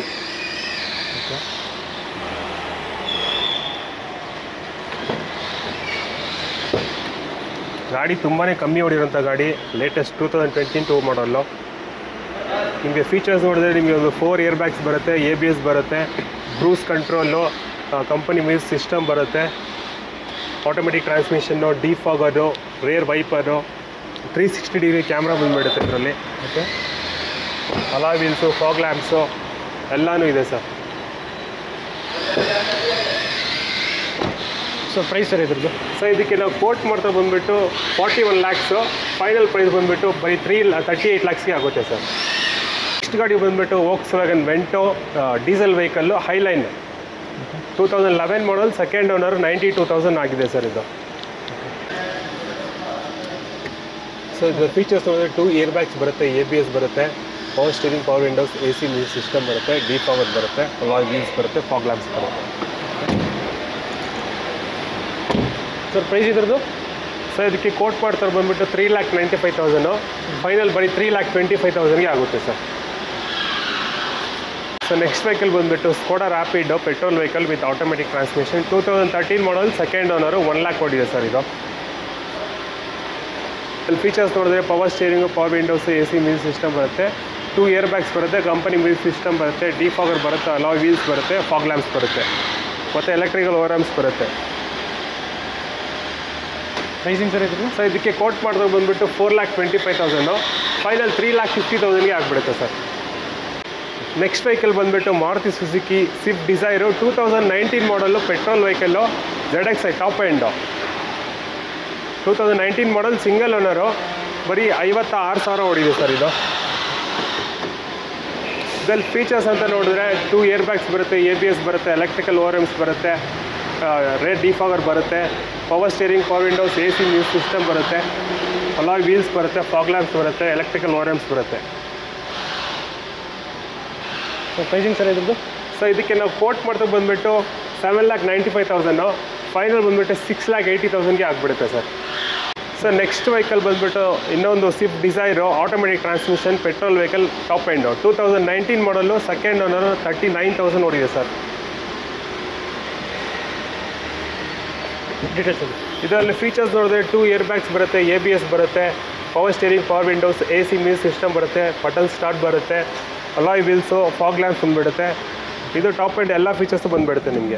ಗಾಡಿ ತುಂಬಾ ಕಮ್ಮಿ ಹೊಡಿರೋಂಥ ಗಾಡಿ latest two thousand twenty two model ನಿಮಗೆ ಫೀಚರ್ಸ್ ನೋಡಿದ್ರೆ ನಿಮಗೆ ಒಂದು ಫೋರ್ ಇಯರ್ ಬ್ಯಾಗ್ಸ್ ಬರುತ್ತೆ ಎ ಬಿ ಎಸ್ ಬರುತ್ತೆ cruise control company music system ಬರುತ್ತೆ automatic transmission defogger rear wiper three sixty degree camera ಬಂದುಬಿಡುತ್ತೆ ಇದರಲ್ಲಿ okay alloy wheels fog lamps ಎಲ್ಲನೂ ಇದೆ ಸರ್ ಸೊ ಪ್ರೈಸ್ ಸರ್ ಇದ್ರದ್ದು ಸೊ ಇದಕ್ಕೆ ನಾವು ಕೋಟ್ ಮಾಡ್ತಾ ಬಂದುಬಿಟ್ಟು forty one lakhs final price ಬಂದುಬಿಟ್ಟು ಬರೀ ತ್ರೀ ತರ್ಟಿ ಏಯ್ಟ್ ಲ್ಯಾಕ್ಸ್ಗೆ ಆಗುತ್ತೆ ಸರ್ ನೆಕ್ಸ್ಟ್ ಗಾಡಿ ಬಂದುಬಿಟ್ಟು Volkswagen Vento diesel vehicle Highline two thousand eleven model second owner ninety two thousand ಆಗಿದೆ ಸರ್ ಇದು ಸೊ ಇದರ ಫೀಚರ್ಸ್ ನೋಡಿದ್ರೆ ಟೂ ಇಯರ್ ಬ್ಯಾಗ್ಸ್ ಬರುತ್ತೆ ಎ ಬಿ ಎಸ್ ಬರುತ್ತೆ power steering power windows A C music system ಬರುತ್ತೆ D power ಬರುತ್ತೆ alloy wheels ಬರುತ್ತೆ fog lamps ಬರುತ್ತೆ ಸರ್ ಪ್ರೈಸ್ ಇದ್ರದ್ದು ಸೊ ಇದಕ್ಕೆ ಕೋಟ್ ಮಾಡ್ತಾರೆ ಬಂದ್ಬಿಟ್ಟು three lakh ninety five thousand final ಬರೀ ತ್ರೀ ಲ್ಯಾಕ್ ಟ್ವೆಂಟಿ ಫೈವ್ ತೌಸಂಡ್ಗೆ ಆಗುತ್ತೆ ಸರ್ ಸೊ ನೆಕ್ಸ್ಟ್ ವೆಹಿಕಲ್ ಬಂದುಬಿಟ್ಟು Skoda Rapid petrol vehicle with automatic transmission two thousand thirteen model second owner one lakh ಓಡಿದೆ ಸರ್ ಇದು ಇಲ್ಲಿ ಫೀಚರ್ಸ್ ನೋಡಿದ್ರೆ power steering power windows A C music system ಬರುತ್ತೆ two air bags ಬರುತ್ತೆ company music system ಬರುತ್ತೆ defogger ಬರುತ್ತೆ alloy wheels ಬರುತ್ತೆ fog lamps ಬರುತ್ತೆ ಮತ್ತು ಎಲೆಕ್ಟ್ರಿಕಲ್ ಓವರ್ಮ್ಸ್ ಬರುತ್ತೆ ಪ್ರೈಸಿಂಗ್ ಸರ್ ಇದ್ರದ್ದು ಸೊ ಇದಕ್ಕೆ ಕೋಟ್ ಮಾಡಿದ್ರೆ ಬಂದುಬಿಟ್ಟು four lakh twenty five thousand final three lakh fifty ತೌಸಂಡ್ಗೆ ಆಗಿಬಿಡುತ್ತೆ ಸರ್ ನೆಕ್ಸ್ಟ್ ವೆಹಿಕಲ್ ಬಂದುಬಿಟ್ಟು Maruti Suzuki Swift Dzire two thousand nineteen model petrol vehicle Z X I top end two thousand nineteen model single owner ಬರೀ ಐವತ್ತ ಆರು ಸಾವಿರ ಓಡಿದೆ ಸರ್ ಇದು ಇದ್ರಲ್ಲಿ ಫೀಚರ್ಸ್ ಅಂತ ನೋಡಿದ್ರೆ ಟೂ ಇಯರ್ ಬ್ಯಾಗ್ಸ್ ಬರುತ್ತೆ ಎ ಬಿ ಎಸ್ ಬರುತ್ತೆ ಎಲೆಕ್ಟ್ರಿಕಲ್ ಓವರ್ಎಮ್ಸ್ ಬರುತ್ತೆ ರೇಡ್ ಡಿಫಾಗರ್ ಬರುತ್ತೆ power steering power windows A C music system ಬರುತ್ತೆ ಅಲಾಯ್ ವೀಲ್ಸ್ ಬರುತ್ತೆ ಫಾಗ್ ಲ್ಯಾಂಪ್ಸ್ ಬರುತ್ತೆ ಎಲೆಕ್ಟ್ರಿಕಲ್ ಓವರ್ಎಮ್ಸ್ ಬರುತ್ತೆ ಸೊ ಪ್ರೈಸಿಂಗ್ ಸರ್ ಇದ್ರದ್ದು ಸೊ ಇದಕ್ಕೆ ನಾವು ಕೋಟ್ ಮಾಡ್ತಾ ಬಂದುಬಿಟ್ಟು seven lakh ninety five thousand final ಬಂದುಬಿಟ್ಟು ಸಿಕ್ಸ್ ಲ್ಯಾಕ್ ಏಯ್ಟಿ ತೌಸಂಡ್ಗೆ ಆಗಿಬಿಡುತ್ತೆ ಸರ್ ಸರ್ ನೆಕ್ಸ್ಟ್ ವೆಹಿಕಲ್ ಬಂದುಬಿಟ್ಟು ಇನ್ನೊಂದು Swift Dzire automatic transmission petrol vehicle top end two thousand nineteen model second owner thirty nine thousand ಓಡಿದೆ ಸರ್ ಡೀಟೇಲ್ಸ್ ಅದು ಇದರಲ್ಲಿ ಫೀಚರ್ಸ್ ನೋಡಿದ್ರೆ two air bags ಬರುತ್ತೆ ಎ ಬಿ ಎಸ್ ಬರುತ್ತೆ power steering power windows A C music system ಬರುತ್ತೆ button start ಬರುತ್ತೆ alloy wheels fog lamps ಬಂದುಬಿಡುತ್ತೆ ಇದು ಟಾಪ್ ಎಂಡ್ ಎಲ್ಲ ಫೀಚರ್ಸು ಬಂದುಬಿಡುತ್ತೆ ನಿಮಗೆ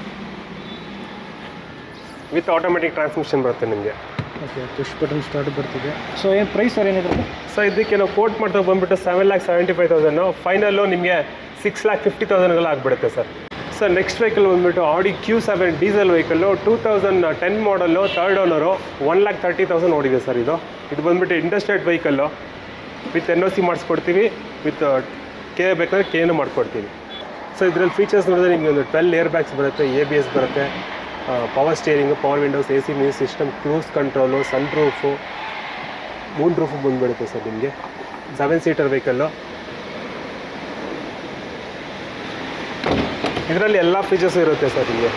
ವಿತ್ ಆಟೋಮೆಟಿಕ್ ಟ್ರಾನ್ಸ್ಮಿಷನ್ ಬರುತ್ತೆ ನಿಮಗೆ ಓಕೆ ಪುಷ್ ಬಟನ್ ಸ್ಟಾರ್ಟ್ ಬರ್ತಿದೆ ಸೊ ಏನು ಪ್ರೈಸ್ ಸರ್ ಏನಿದ್ರದ್ದು ಸೊ ಇದಕ್ಕೆ ನಾವು ಕೋಟ್ ಮಾಡ್ತಾ ಬಂದುಬಿಟ್ಟು seven lakh seventy five thousand final ನಿಮಗೆ ಸಿಕ್ಸ್ ಲ್ಯಾಕ್ ಫಿಫ್ಟಿ ತೌಸಂಡ್ಗೆಲ್ಲ ಆಗಿಬಿಡುತ್ತೆ ಸರ್ ಸರ್ ನೆಕ್ಸ್ಟ್ ವೆಹಿಕಲ್ ಬಂದುಬಿಟ್ಟು Audi Q seven diesel vehicle two thousand ten model third owner one lakh thirty thousand ಓಡಿದೆ ಸರ್ ಇದು ಇದು ಬಂದುಬಿಟ್ಟು interstate vehicle with N O C ಮಾಡಿಸ್ಕೊಡ್ತೀವಿ with K ಬೇಕಾದ್ರೆ ಕೇನು ಮಾಡಿಕೊಡ್ತೀವಿ ಸೊ ಇದರಲ್ಲಿ ಫೀಚರ್ಸ್ ನೋಡಿದ್ರೆ ನಿಮಗೆ ಒಂದು ಟ್ವೆಲ್ ಏರ್ ಬ್ಯಾಗ್ಸ್ ಬರುತ್ತೆ ಎ ಬಿ ಎಸ್ ಬರುತ್ತೆ power steering power windows A C music system cruise control sun roof moon roof ಬಂದುಬಿಡುತ್ತೆ ಸರ್ ನಿಮಗೆ ಸೆವೆನ್ ಸೀಟರ್ ವೆಹಿಕಲ್ಲು ಇದರಲ್ಲಿ ಎಲ್ಲ ಫೀಚರ್ಸು ಇರುತ್ತೆ ಸರ್ ನಿಮಗೆ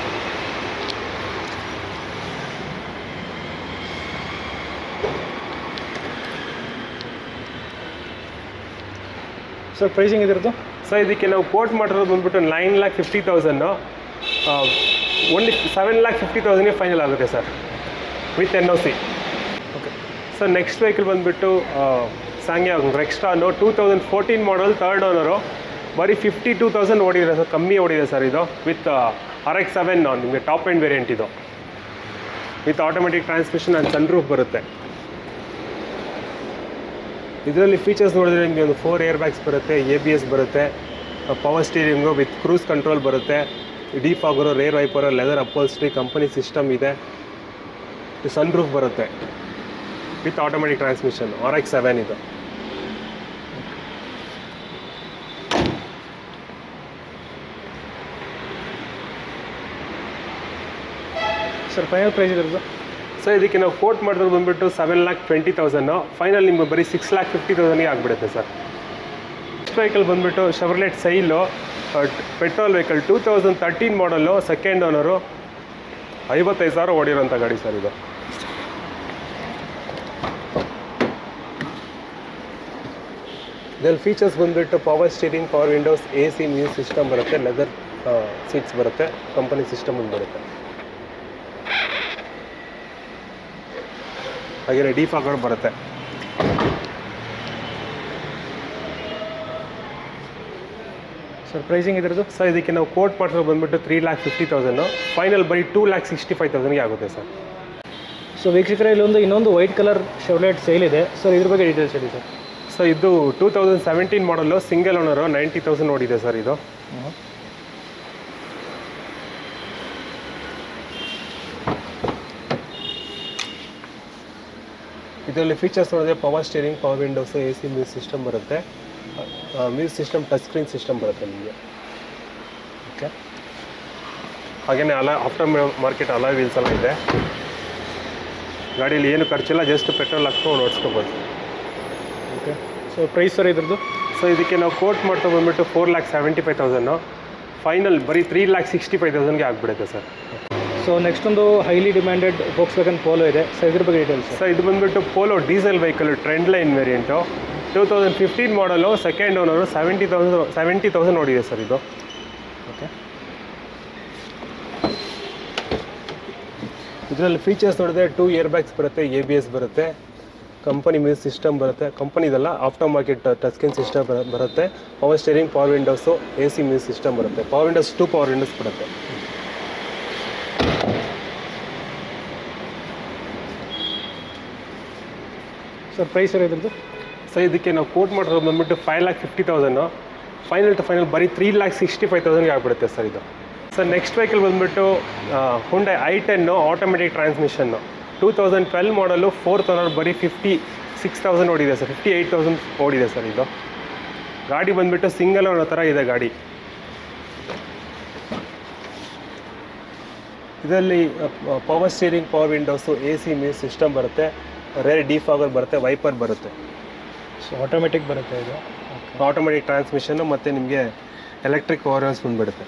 ಸರ್ ಪ್ರೈಸಿಂಗ್ ಇದ್ರದ್ದು ಸೊ ಇದಕ್ಕೆ ನಾವು ಕೋಟ್ ಮಾಡಿರೋದು ಬಂದ್ಬಿಟ್ಟು nine lakh fifty thousand only seven lakh fifty ತೌಸಂಡ್ಗೆ ಫೈನಲ್ ಆಗುತ್ತೆ sir with N O C okay so next vehicle ಬಂದುಬಿಟ್ಟು SsangYong Rexton two thousand fourteen model third owner ಬರೀ ಫಿಫ್ಟಿ ಟೂ ತೌಸಂಡ್ ಓಡಿದೆ ಸರ್ ಕಮ್ಮಿ ಓಡಿದೆ ಸರ್ ಇದು ವಿತ್ ಆರ್ ಎಕ್ಸ್ ಸೆವೆನ್ ನಿಮಗೆ top and variant ಇದು with automatic transmission and sunroof ಬರುತ್ತೆ ಇದರಲ್ಲಿ ಫೀಚರ್ಸ್ ನೋಡಿದ್ರೆ ನಿಮಗೆ ಒಂದು ಫೋರ್ ಏರ್ ಬ್ಯಾಗ್ಸ್ ಬರುತ್ತೆ ಎ ಬಿ ಎಸ್ ಬರುತ್ತೆ power steering with cruise control ಬರುತ್ತೆ defogger rear wiper leather upholstery company system ಇದೆ ಸನ್ ರೂಫ್ ಬರುತ್ತೆ with automatic transmission R X seven ಇದು ಸರ್ ಫೈನಲ್ ಪ್ರೈಸ್ ಇದ್ರದ್ದು ಸೊ ಇದಕ್ಕೆ ನಾವು quote ಮಾಡಿದ್ರೆ ಬಂದುಬಿಟ್ಟು seven lakh twenty thousand final ನಿಮಗೆ ಬರೀ ಸಿಕ್ಸ್ ಲ್ಯಾಕ್ ಫಿಫ್ಟಿ ತೌಸಂಡಿಗೆ ಆಗಿಬಿಡುತ್ತೆ ಸರ್ ನೆಕ್ಸ್ಟ್ ವೆಹಿಕಲ್ ಬಂದುಬಿಟ್ಟು Chevrolet Sail petrol vehicle two thousand thirteen model second owner ಐವತ್ತೈದು ಸಾವಿರ ಓಡಿರೋಂಥ ಗಾಡಿ ಸರ್ ಇದು ಇದರಲ್ಲಿ ಫೀಚರ್ಸ್ ಬಂದುಬಿಟ್ಟು power steering power windows A C music system ಬರುತ್ತೆ ಲೆದರ್ ಸೀಟ್ಸ್ ಬರುತ್ತೆ ಕಂಪನಿ ಸಿಸ್ಟಮ್ ಒಂದು ಬರುತ್ತೆ ಹಾಗೆಯೇ ಡೀಪ್ ಆಗೋರು ಬರುತ್ತೆ ಸರ್ ಪ್ರೈಸಿಂಗ್ ಇದ್ರದ್ದು ಸರ್ ಇದಕ್ಕೆ ನಾವು ಕೋಟ್ ಮಾಡಿರೋ ಬಂದುಬಿಟ್ಟು three lakh fifty thousand final ಬರೀ ಟೂ ಲ್ಯಾಕ್ ಸಿಕ್ಸ್ಟಿ ಫೈವ್ ತೌಸಂಡ್ಗೆ ಆಗುತ್ತೆ ಸರ್ ಸೊ ವೀಕ್ಷಕರೇ ಇಲ್ಲೊಂದು ಇನ್ನೊಂದು ವೈಟ್ ಕಲರ್ ಶೆವ್ಲೆಟ್ ಸೇಲ್ ಇದೆ ಸರ್ ಇದ್ರ ಬಗ್ಗೆ ಡೀಟೇಲ್ಸ್ ಹೇಳಿ ಸರ್ ಸೊ ಇದು two thousand seventeen model single owner ninety thousand ಓಡಿದೆ ಸರ್ ಇದು ಇದರಲ್ಲಿ ಫೀಚರ್ಸ್ ನೋಡಿದ್ರೆ power steering power windows A C music system ಬರುತ್ತೆ music system touch screen system ಬರುತ್ತೆ ನಿಮಗೆ ಓಕೆ ಹಾಗೆಯೇ ಅಲ ಆಫ್ಟರ್ ಮಾರ್ಕೆಟ್ ಅಲ ವೀಲ್ಸ್ ಎಲ್ಲ ಇದೆ ಗಾಡೀಲಿ ಏನು ಖರ್ಚಿಲ್ಲ ಜಸ್ಟ್ ಪೆಟ್ರೋಲ್ ಹಾಕ್ಕೊಂಡು ಓಡಿಸ್ಕೋಬೋದು ಓಕೆ ಸೊ ಪ್ರೈಸ್ ಸರ್ ಇದ್ರದ್ದು ಸೊ ಇದಕ್ಕೆ ನಾವು ಕೋಟ್ ಮಾಡ್ತಾ ಬಂದ್ಬಿಟ್ಟು four lakh seventy five thousand final ಬರೀ ತ್ರೀ ಲ್ಯಾಕ್ ಸಿಕ್ಸ್ಟಿ ಫೈವ್ ತೌಸಂಡ್ಗೆ ಆಗಿಬಿಡುತ್ತೆ ಸರ್ ಸೊ ನೆಕ್ಸ್ಟ್ ಒಂದು highly demanded Volkswagen Polo ಇದೆ ಸೊ ಇದ್ರ ಬಗ್ಗೆ ಡೀಟೇಲ್ಸ್ ಸರ್ ಸೊ ಇದು ಬಂದ್ಬಿಟ್ಟು Polo diesel vehicle trend line variant two thousand fifteen model second owner seventy thousand seventy thousand ನೋಡಿದೆ sir ಇದು ಓಕೆ ಇದರಲ್ಲಿ ಫೀಚರ್ಸ್ ನೋಡಿದ್ರೆ ಟೂ ಇಯರ್ ಬ್ಯಾಗ್ಸ್ ಬರುತ್ತೆ ಎ ಬಿ ಎಸ್ ಬರುತ್ತೆ ಕಂಪನಿ ಮ್ಯೂಸ್ ಸಿಸ್ಟಮ್ ಬರುತ್ತೆ ಕಂಪನಿದೆಲ್ಲ aftermarket touch screen system ಬರುತ್ತೆ power steering power windows A C music system ಬರುತ್ತೆ power windows two power windows ಬರುತ್ತೆ ಸರ್ ಪ್ರೈಸ್ ಸರ್ ಇದ್ರದ್ದು so ಇದಕ್ಕೆ ನಾವು ಕೋಟ್ ಮಾಡಿರೋದು ಬಂದ್ಬಿಟ್ಟು five lakh fifty thousand final to final ಬರೀ ತ್ರೀ ಲ್ಯಾಕ್ ಸಿಕ್ಸ್ಟಿ ಫೈವ್ ತೌಸಂಡ್ಗೆ ಆಗಿಬಿಡುತ್ತೆ ಸರ್ ಇದು ಸರ್ ನೆಕ್ಸ್ಟ್ ವೆಹಿಕಲ್ ಬಂದ್ಬಿಟ್ಟು Hyundai I ten automatic transmission two thousand twelve model fourth owner ಬರೀ ಫಿಫ್ಟಿ ಸಿಕ್ಸ್ ತೌಸಂಡ್ ಓಡಿದೆ ಸರ್ ಫಿಫ್ಟಿ ಏಯ್ಟ್ ತೌಸಂಡ್ ಓಡಿದೆ sir ಇದು ಗಾಡಿ ಬಂದ್ಬಿಟ್ಟು ಸಿಂಗಲ್ ಓನರ್ ಥರ ಇದೆ ಗಾಡಿ ಇದರಲ್ಲಿ power steering power windows A C music system ಬರುತ್ತೆ ರೇರ್ ಡಿಫಾಗರ್ ಬರುತ್ತೆ ವೈಪರ್ ಬರುತ್ತೆ ಸೊ ಆಟೋಮೆಟಿಕ್ ಬರುತ್ತೆ ಇದು ಆಟೋಮೆಟಿಕ್ ಟ್ರಾನ್ಸ್ಮಿಷನ್ನು ಮತ್ತು ನಿಮಗೆ ಎಲೆಕ್ಟ್ರಿಕ್ ಓವರ್ಸ್ ಬಂದುಬಿಡುತ್ತೆ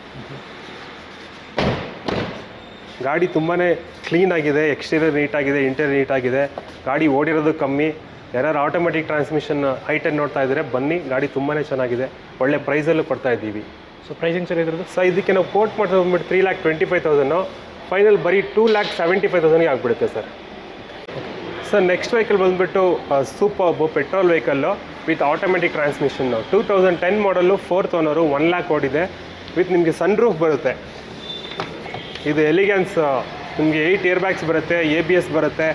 ಗಾಡಿ ತುಂಬಾ ಕ್ಲೀನ್ ಆಗಿದೆ ಎಕ್ಸ್ಟೀರಿಯರ್ ನೀಟಾಗಿದೆ ಇಂಟೀರಿಯರ್ ನೀಟಾಗಿದೆ ಗಾಡಿ ಓಡಿರೋದು ಕಮ್ಮಿ ಯಾರು ಆಟೋಮೆಟಿಕ್ ಟ್ರಾನ್ಸ್ಮಿಷನ್ ಹೈಟೆನ್ ನೋಡ್ತಾ ಇದ್ದರೆ ಬನ್ನಿ ಗಾಡಿ ತುಂಬಾ ಚೆನ್ನಾಗಿದೆ ಒಳ್ಳೆ ಪ್ರೈಸಲ್ಲೂ ಕೊಡ್ತಾ ಇದ್ದೀವಿ ಸೊ ಪ್ರೈಸಿಂಗ್ ಸರ್ ಇದ್ರದ್ದು ಸೊ ಇದಕ್ಕೆ ನಾವು ಕೋಟ್ ಮಾಡಿದ್ರೆ ಬಂದ್ಬಿಟ್ಟು three lakh twenty five thousand final ಬರೀ ಟೂ ಲ್ಯಾಕ್ ಸೆವೆಂಟಿ ಫೈವ್ ತೌಸಂಡ್ಗೆ ಆಗಿಬಿಡುತ್ತೆ ಸರ್ ಸರ್ ನೆಕ್ಸ್ಟ್ ವೆಹಿಕಲ್ ಬಂದುಬಿಟ್ಟು Superb petrol vehicle with automatic transmission two thousand ten model fourth owner one lakh ಓಡಿದೆ ವಿತ್ ನಿಮಗೆ ಸನ್ ರೂಫ್ ಬರುತ್ತೆ ಇದು ಎಲಿಗೆನ್ಸ್ ನಿಮಗೆ ಏಯ್ಟ್ ಇಯರ್ ಬ್ಯಾಗ್ಸ್ ಬರುತ್ತೆ ಎ ಬಿ ಎಸ್ ಬರುತ್ತೆ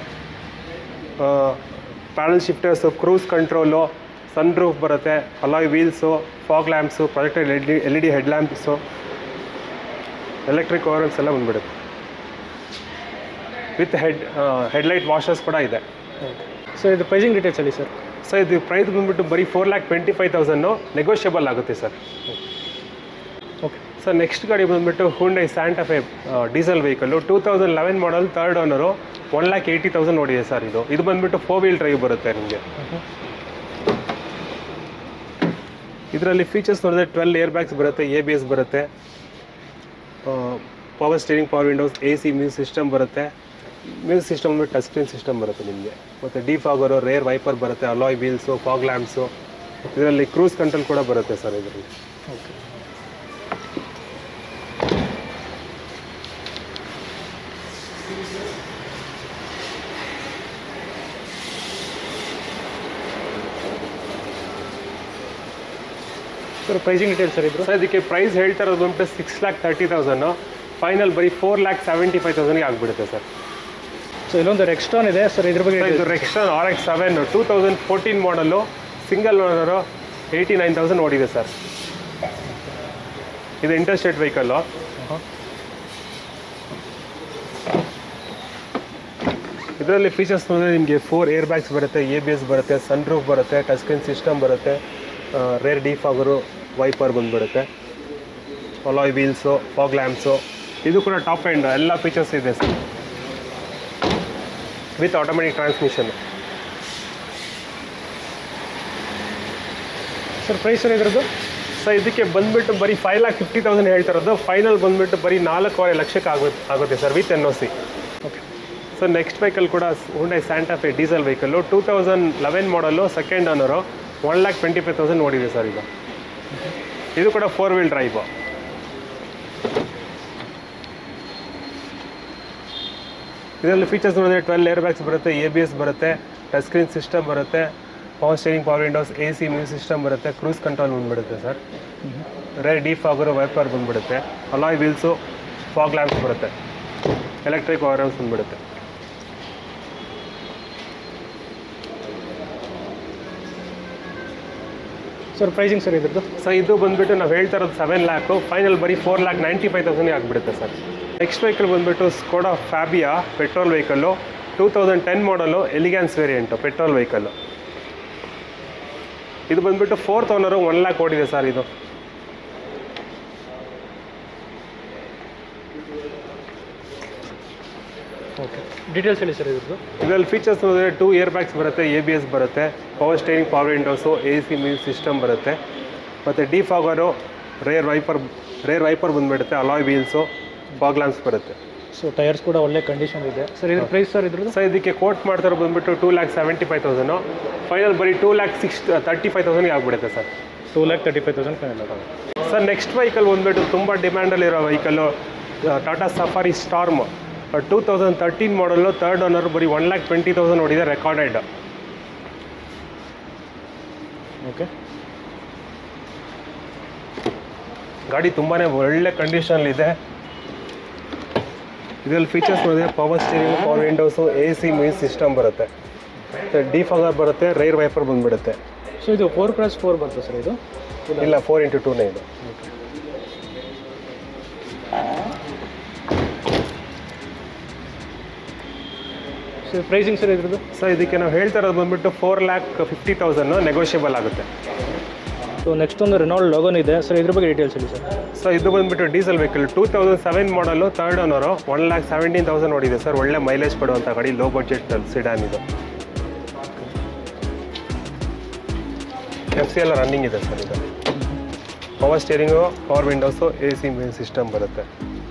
panel shifters cruise control sun roof ಬರುತ್ತೆ alloy wheels fog lamps projected L D L E D head lamps electric overs ಎಲ್ಲ ಬಂದ್ಬಿಡುತ್ತೆ ವಿತ್ ಹೆಡ್ ಹೆಡ್ಲೈಟ್ ವಾಷರ್ಸ್ ಕೂಡ ಇದೆ so ಇದು pricing details ಹೇಳಿ sir so ಇದು price ಬಂದ್ಬಿಟ್ಟು ಬರೀ four lakh twenty five thousand negotiable ಆಗುತ್ತೆ ಸರ್ ಓಕೆ ಸರ್ ನೆಕ್ಸ್ಟ್ ಗಾಡಿ ಬಂದ್ಬಿಟ್ಟು Hyundai Santa Fe diesel vehicle two thousand eleven model third owner one lakh eighty thousand ನೋಡಿದೆ ಸರ್ ಇದು ಇದು ಬಂದ್ಬಿಟ್ಟು ಫೋರ್ ವೀಲ್ ಡ್ರೈವ್ ಬರುತ್ತೆ ನಿಮಗೆ ಇದರಲ್ಲಿ ಫೀಚರ್ಸ್ ನೋಡಿದ್ರೆ ಟ್ವೆಲ್ ಏರ್ ಬ್ಯಾಗ್ಸ್ ಬರುತ್ತೆ ಎ ಬಿ ಎಸ್ ಬರುತ್ತೆ power steering power windows A C music system ಬರುತ್ತೆ ಮ್ಯೂಸ್ ಸಿಸ್ಟಮ್ ಅಂದರೆ ಟಚ್ ಸ್ಕ್ರೀನ್ ಸಿಸ್ಟಮ್ ಬರುತ್ತೆ ನಿಮಗೆ ಮತ್ತು ಡೀಫಾಗರು ರೇರ್ ವೈಪರ್ ಬರುತ್ತೆ ಅಲಾಯ್ ವೀಲ್ಸು ಫಾಗ್ ಲ್ಯಾಂಪ್ಸು ಇದರಲ್ಲಿ ಕ್ರೂಸ್ ಕಂಟ್ರೋಲ್ ಕೂಡ ಬರುತ್ತೆ ಸರ್ ಇದರಲ್ಲಿ okay sir pricing details sir ಇದ್ರು ಸರ್ ಇದಕ್ಕೆ ಪ್ರೈಸ್ ಹೇಳ್ತಾ ಇರೋದು ಬಂದ್ಬಿಟ್ಟು six lakh thirty thousand final ಬರೀ ಫೋರ್ ಲ್ಯಾಕ್ ಸೆವೆಂಟಿ ಫೈವ್ ತೌಸಂಡ್ಗೆ ಆಗಿಬಿಡುತ್ತೆ ಸರ್ ಸೊ ಇಲ್ಲೊಂದು ರೆಕ್ಸ್ಟಾನ್ ಇದೆ ಸರ್ ಇದ್ರ ಬಗ್ಗೆ ಇದು Rexton R X seven two thousand fourteen model single owner eighty nine thousand ಓಡಿದೆ ಸರ್ ಇದು ಇಂಟರ್ಸ್ಟೇಟ್ ವೆಹಿಕಲ್ಲು ಹಾಂ ಇದರಲ್ಲಿ ಫೀಚರ್ಸ್ ಬಂದರೆ ನಿಮಗೆ ಫೋರ್ ಏರ್ ಬ್ಯಾಗ್ಸ್ ಬರುತ್ತೆ ಎ ಬಿ ಎಸ್ ಬರುತ್ತೆ ಸನ್ ರೂಫ್ ಬರುತ್ತೆ ಟಚ್ ಸ್ಕ್ರೀನ್ ಸಿಸ್ಟಮ್ ಬರುತ್ತೆ ರೇರ್ ಡೀಫ್ ಆಗರು ವೈಪರ್ ಬಂದುಬಿಡುತ್ತೆ ಅಲಾಯ್ ವೀಲ್ಸು ಫಾಗ್ ಲ್ಯಾಂಪ್ಸು ಇದು ಕೂಡ ಟಾಪ್ ಎಂಡ್ ಎಲ್ಲ ಫೀಚರ್ಸ್ ಇದೆ sir with automatic transmission sir price sir ಇದ್ರದ್ದು ಸೊ ಇದಕ್ಕೆ ಬಂದ್ಬಿಟ್ಟು ಬರೀ ಫೈವ್ ಲ್ಯಾಕ್ ಫಿಫ್ಟಿ ತೌಸಂಡ್ ಹೇಳ್ತಿರೋದು ಫೈನಲ್ ಬಂದ್ಬಿಟ್ಟು ಬರೀ ನಾಲ್ಕೂವರೆ ಲಕ್ಷಕ್ಕೆ ಆಗುತ್ತೆ ಆಗುತ್ತೆ sir with N O C okay so next vehicle ಕೂಡ Hyundai Santa Fe diesel vehicle two thousand eleven model second owner one lakh twenty five thousand ನೋಡಿದೆ ಸರ್ ಈಗ ಇದು ಕೂಡ ಫೋರ್ ವೀಲ್ ಡ್ರೈವ್ ಇದರಲ್ಲಿ ಫೀಚರ್ಸ್ ನೋಡಿದ್ರೆ ಟ್ವೆಲ್ ಏರ್ ಬ್ಯಾಗ್ಸ್ ಬರುತ್ತೆ A B S ಬರುತ್ತೆ touch screen system ಬರುತ್ತೆ power steering power windows A C music system ಬರುತ್ತೆ ಕ್ರೂಸ್ ಕಂಟ್ರೋಲ್ ಬಂದ್ಬಿಡುತ್ತೆ sir rear defogger wiper ಬಂದ್ಬಿಡುತ್ತೆ ಅಲಾಯ್ ವೀಲ್ಸು ಫಾಗ್ ಲ್ಯಾಂಪ್ಸ್ ಬರುತ್ತೆ electric power lamps ಬಂದ್ಬಿಡುತ್ತೆ sir pricing sir ಇದ್ರದ್ದು so ಇದು ಬಂದ್ಬಿಟ್ಟು ನಾವು ಹೇಳ್ತಾ ಇರೋದು ಸೆವೆನ್ ಲ್ಯಾಕು ಫೈನಲ್ ಬರೀ four lakh ninety five thousand ಆಗಿಬಿಡುತ್ತೆ ಸರ್ ನೆಕ್ಸ್ಟ್ ವೆಹಿಕಲ್ ಬಂದ್ಬಿಟ್ಟು Skoda Fabia petrol vehicle two thousand ten model elegance variant petrol vehicle ಇದು ಬಂದ್ಬಿಟ್ಟು ಫೋರ್ತ್ ಓನರು ಒನ್ ಲ್ಯಾಕ್ ಓಡಿದೆ ಸರ್ ಇದು ಓಕೆ ಡೀಟೇಲ್ಸ್ ಹೇಳಿ ಸರ್ ಇದ್ರದ್ದು ಇದರಲ್ಲಿ ಫೀಚರ್ಸ್ ನೋಡಿದ್ರೆ ಟೂ ಇಯರ್ ಬ್ಯಾಗ್ಸ್ ಬರುತ್ತೆ ಎ ಬಿ ಎಸ್ ಬರುತ್ತೆ power steering power windows A C music system ಬರುತ್ತೆ ಮತ್ತು defogger rear wiper rear wiper ಬಂದುಬಿಡುತ್ತೆ ಅಲಾಯ್ ವೀಲ್ಸು ಫಾಗ್ ಲ್ಯಾಂಪ್ಸ್ ಬರುತ್ತೆ ಸೊ ಟೈರ್ಸ್ ಕೂಡ ಒಳ್ಳೆ ಕಂಡೀಷನ್ ಇದೆ ಸರ್ ಇದ್ರ ಪ್ರೈಸ್ ಸರ್ ಇದ್ರದ್ದು ಸೊ ಇದಕ್ಕೆ ಕೋಟ್ ಮಾಡ್ತಾರೆ ಬಂದುಬಿಟ್ಟು two lakh seventy five thousand final ಬರೀ two lakh six thirty five ತೌಸಂಡ್ಗೆ ಆಗಿಬಿಡುತ್ತೆ sir two lakh thirty five thousand final sir next vehicle ಬಂದುಬಿಟ್ಟು ತುಂಬ ಡಿಮ್ಯಾಂಡಲ್ಲಿರೋ vehicle Tata Safari Storme two thousand thirteen model third owner ಬರೀ ಒನ್ ಲ್ಯಾಕ್ ಟ್ವೆಂಟಿ ತೌಸಂಡ್ ನೋಡಿದೆ ರೆಕಾರ್ಡೆಡ್ ಓಕೆ ಗಾಡಿ ತುಂಬಾ ಒಳ್ಳೆ ಕಂಡೀಷನಲ್ಲಿದೆ ಇದರಲ್ಲಿ ಫೀಚರ್ಸ್ ನೋಡಿದ್ರೆ power steering power windows A C music system ಬರುತ್ತೆ ಡಿಫಾಗರ್ ಬರುತ್ತೆ ರೈರ್ ವೈಪರ್ ಬಂದುಬಿಡುತ್ತೆ ಸೊ ಇದು ಫೋರ್ ಕ್ರಾಸ್ ಫೋರ್ ಬರ್ತದೆ ಸರ್ ಇದು ಇಲ್ಲ ಫೋರ್ ಇಂಟು ಟೂನೇ ಇದು ಸರ್ ಪ್ರೈಸಿಂಗ್ ಸರ್ ಇದ್ರದ್ದು ಸೊ ಇದಕ್ಕೆ ನಾವು ಹೇಳ್ತಾ ಇರೋದು ಬಂದ್ಬಿಟ್ಟು four lakh fifty thousand negotiable ಆಗುತ್ತೆ ಸೊ ನೆಕ್ಸ್ಟ್ ಒಂದು ರೆನಾಲ್ಡ್ ಲೋಗನ್ ಇದೆ ಸರ್ ಇದ್ರ ಬಗ್ಗೆ ಡೀಟೇಲ್ಸ್ ಹೇಳಿ ಸರ್ ಸೊ ಇದು ಬಂದ್ಬಿಟ್ಟು diesel vehicle two thousand seven model third owner one lakh seventeen thousand ನೋಡಿದೆ ಸರ್ ಒಳ್ಳೆ ಮೈಲೇಜ್ ಕೊಡುವಂಥ ಗಾಡಿ ಲೋ ಬಡ್ಜೆಟ್ ಸಿಡಾನ್ ಇದು ಎಫ್ ಸಿ ಎಲ್ಲ ರನ್ನಿಂಗ್ ಇದೆ ಸರ್ ಇದು power steering power windows A C system ಬರುತ್ತೆ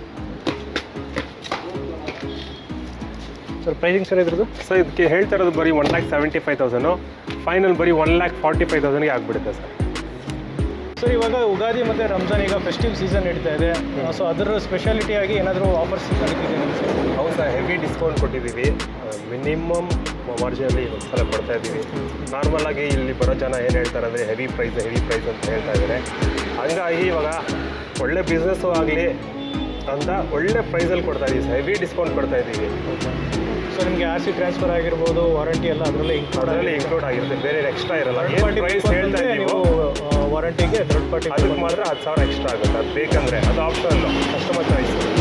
ಸರ್ ಪ್ರೈಸಿಂಗ್ ಸರ್ ಇದ್ರದ್ದು ಸೊ ಇದಕ್ಕೆ ಹೇಳ್ತಾ ಇರೋದು ಬರೀ one lakh seventy five thousand final ಬರೀ ಒನ್ ಲ್ಯಾಕ್ ಫಾರ್ಟಿ ಫೈವ್ ತೌಸಂಡ್ಗೆ ಆಗಿಬಿಡುತ್ತೆ ಸರ್ ಸರ್ ಇವಾಗ ಯುಗಾದಿ ಮತ್ತು ರಂಜಾನ್ ಈಗ ಫೆಸ್ಟಿವ್ ಸೀಸನ್ ನಡೀತಾ ಇದೆ ಸೊ ಅದರ ಸ್ಪೆಷಾಲಿಟಿ ಆಗಿ ಏನಾದರೂ ಆಫರ್ಸ್ ನಡೀತಿದೆ ಸರ್ ಹೌದು ಸರ್ ಹೆವಿ ಡಿಸ್ಕೌಂಟ್ ಕೊಟ್ಟಿದ್ದೀವಿ ಮಿನಿಮಮ್ ಮಾರ್ಜಿನಲ್ಲಿ ಸಲ ಕೊಡ್ತಾ ಇದ್ದೀವಿ ನಾರ್ಮಲ್ ಆಗಿ ಇಲ್ಲಿ ಬರೋ ಜನ ಏನು ಹೇಳ್ತಾರೆ ಅಂದರೆ ಹೆವಿ ಪ್ರೈಸ್ ಹೆವಿ ಪ್ರೈಸ್ ಅಂತ ಹೇಳ್ತಾ ಇದ್ದಾರೆ ಹಂಗಾಗಿ ಇವಾಗ ಒಳ್ಳೆ ಬಿಸ್ನೆಸ್ಸು ಆಗಲಿ ಅಂತ ಒಳ್ಳೆ ಪ್ರೈಸಲ್ಲಿ ಕೊಡ್ತಾ ಇದ್ದೀವಿ ಹೆವಿ ಡಿಸ್ಕೌಂಟ್ ಕೊಡ್ತಾ ಇದ್ದೀವಿ ಸೊ ನಿಮಗೆ ಆರ್ ಸಿ ಟ್ರಾನ್ಸ್ಫರ್ ಆಗಿರ್ಬೋದು ವಾರಂಟಿ ಎಲ್ಲ ಅದರಲ್ಲೇ ಇನ್ಕ್ಲೂಡ್ ಅದರಲ್ಲಿ ಇನ್ಕ್ಲೂಡ್ ಆಗಿರುತ್ತೆ ಬೇರೆ ಎಕ್ಸ್ಟ್ರಾ ಇರಲ್ಲ ಏನು ಪ್ರೈಸ್ ಹೇಳ್ತಾ ನೀವು ಇದ್ದೀವೋ ವಾರಂಟಿಗೆ ಥರ್ಡ್ ಪಾರ್ಟಿ ಅದಕ್ಕೆ ಮಾತ್ರ ಹತ್ತು ಸಾವಿರ ಎಕ್ಸ್ಟ್ರಾ ಆಗುತ್ತೆ ಅದು ಬೇಕಂದರೆ ಅದು ಆಪ್ಷನ್ ಕಸ್ಟಮರ್ ಚಾಯ್ಸ್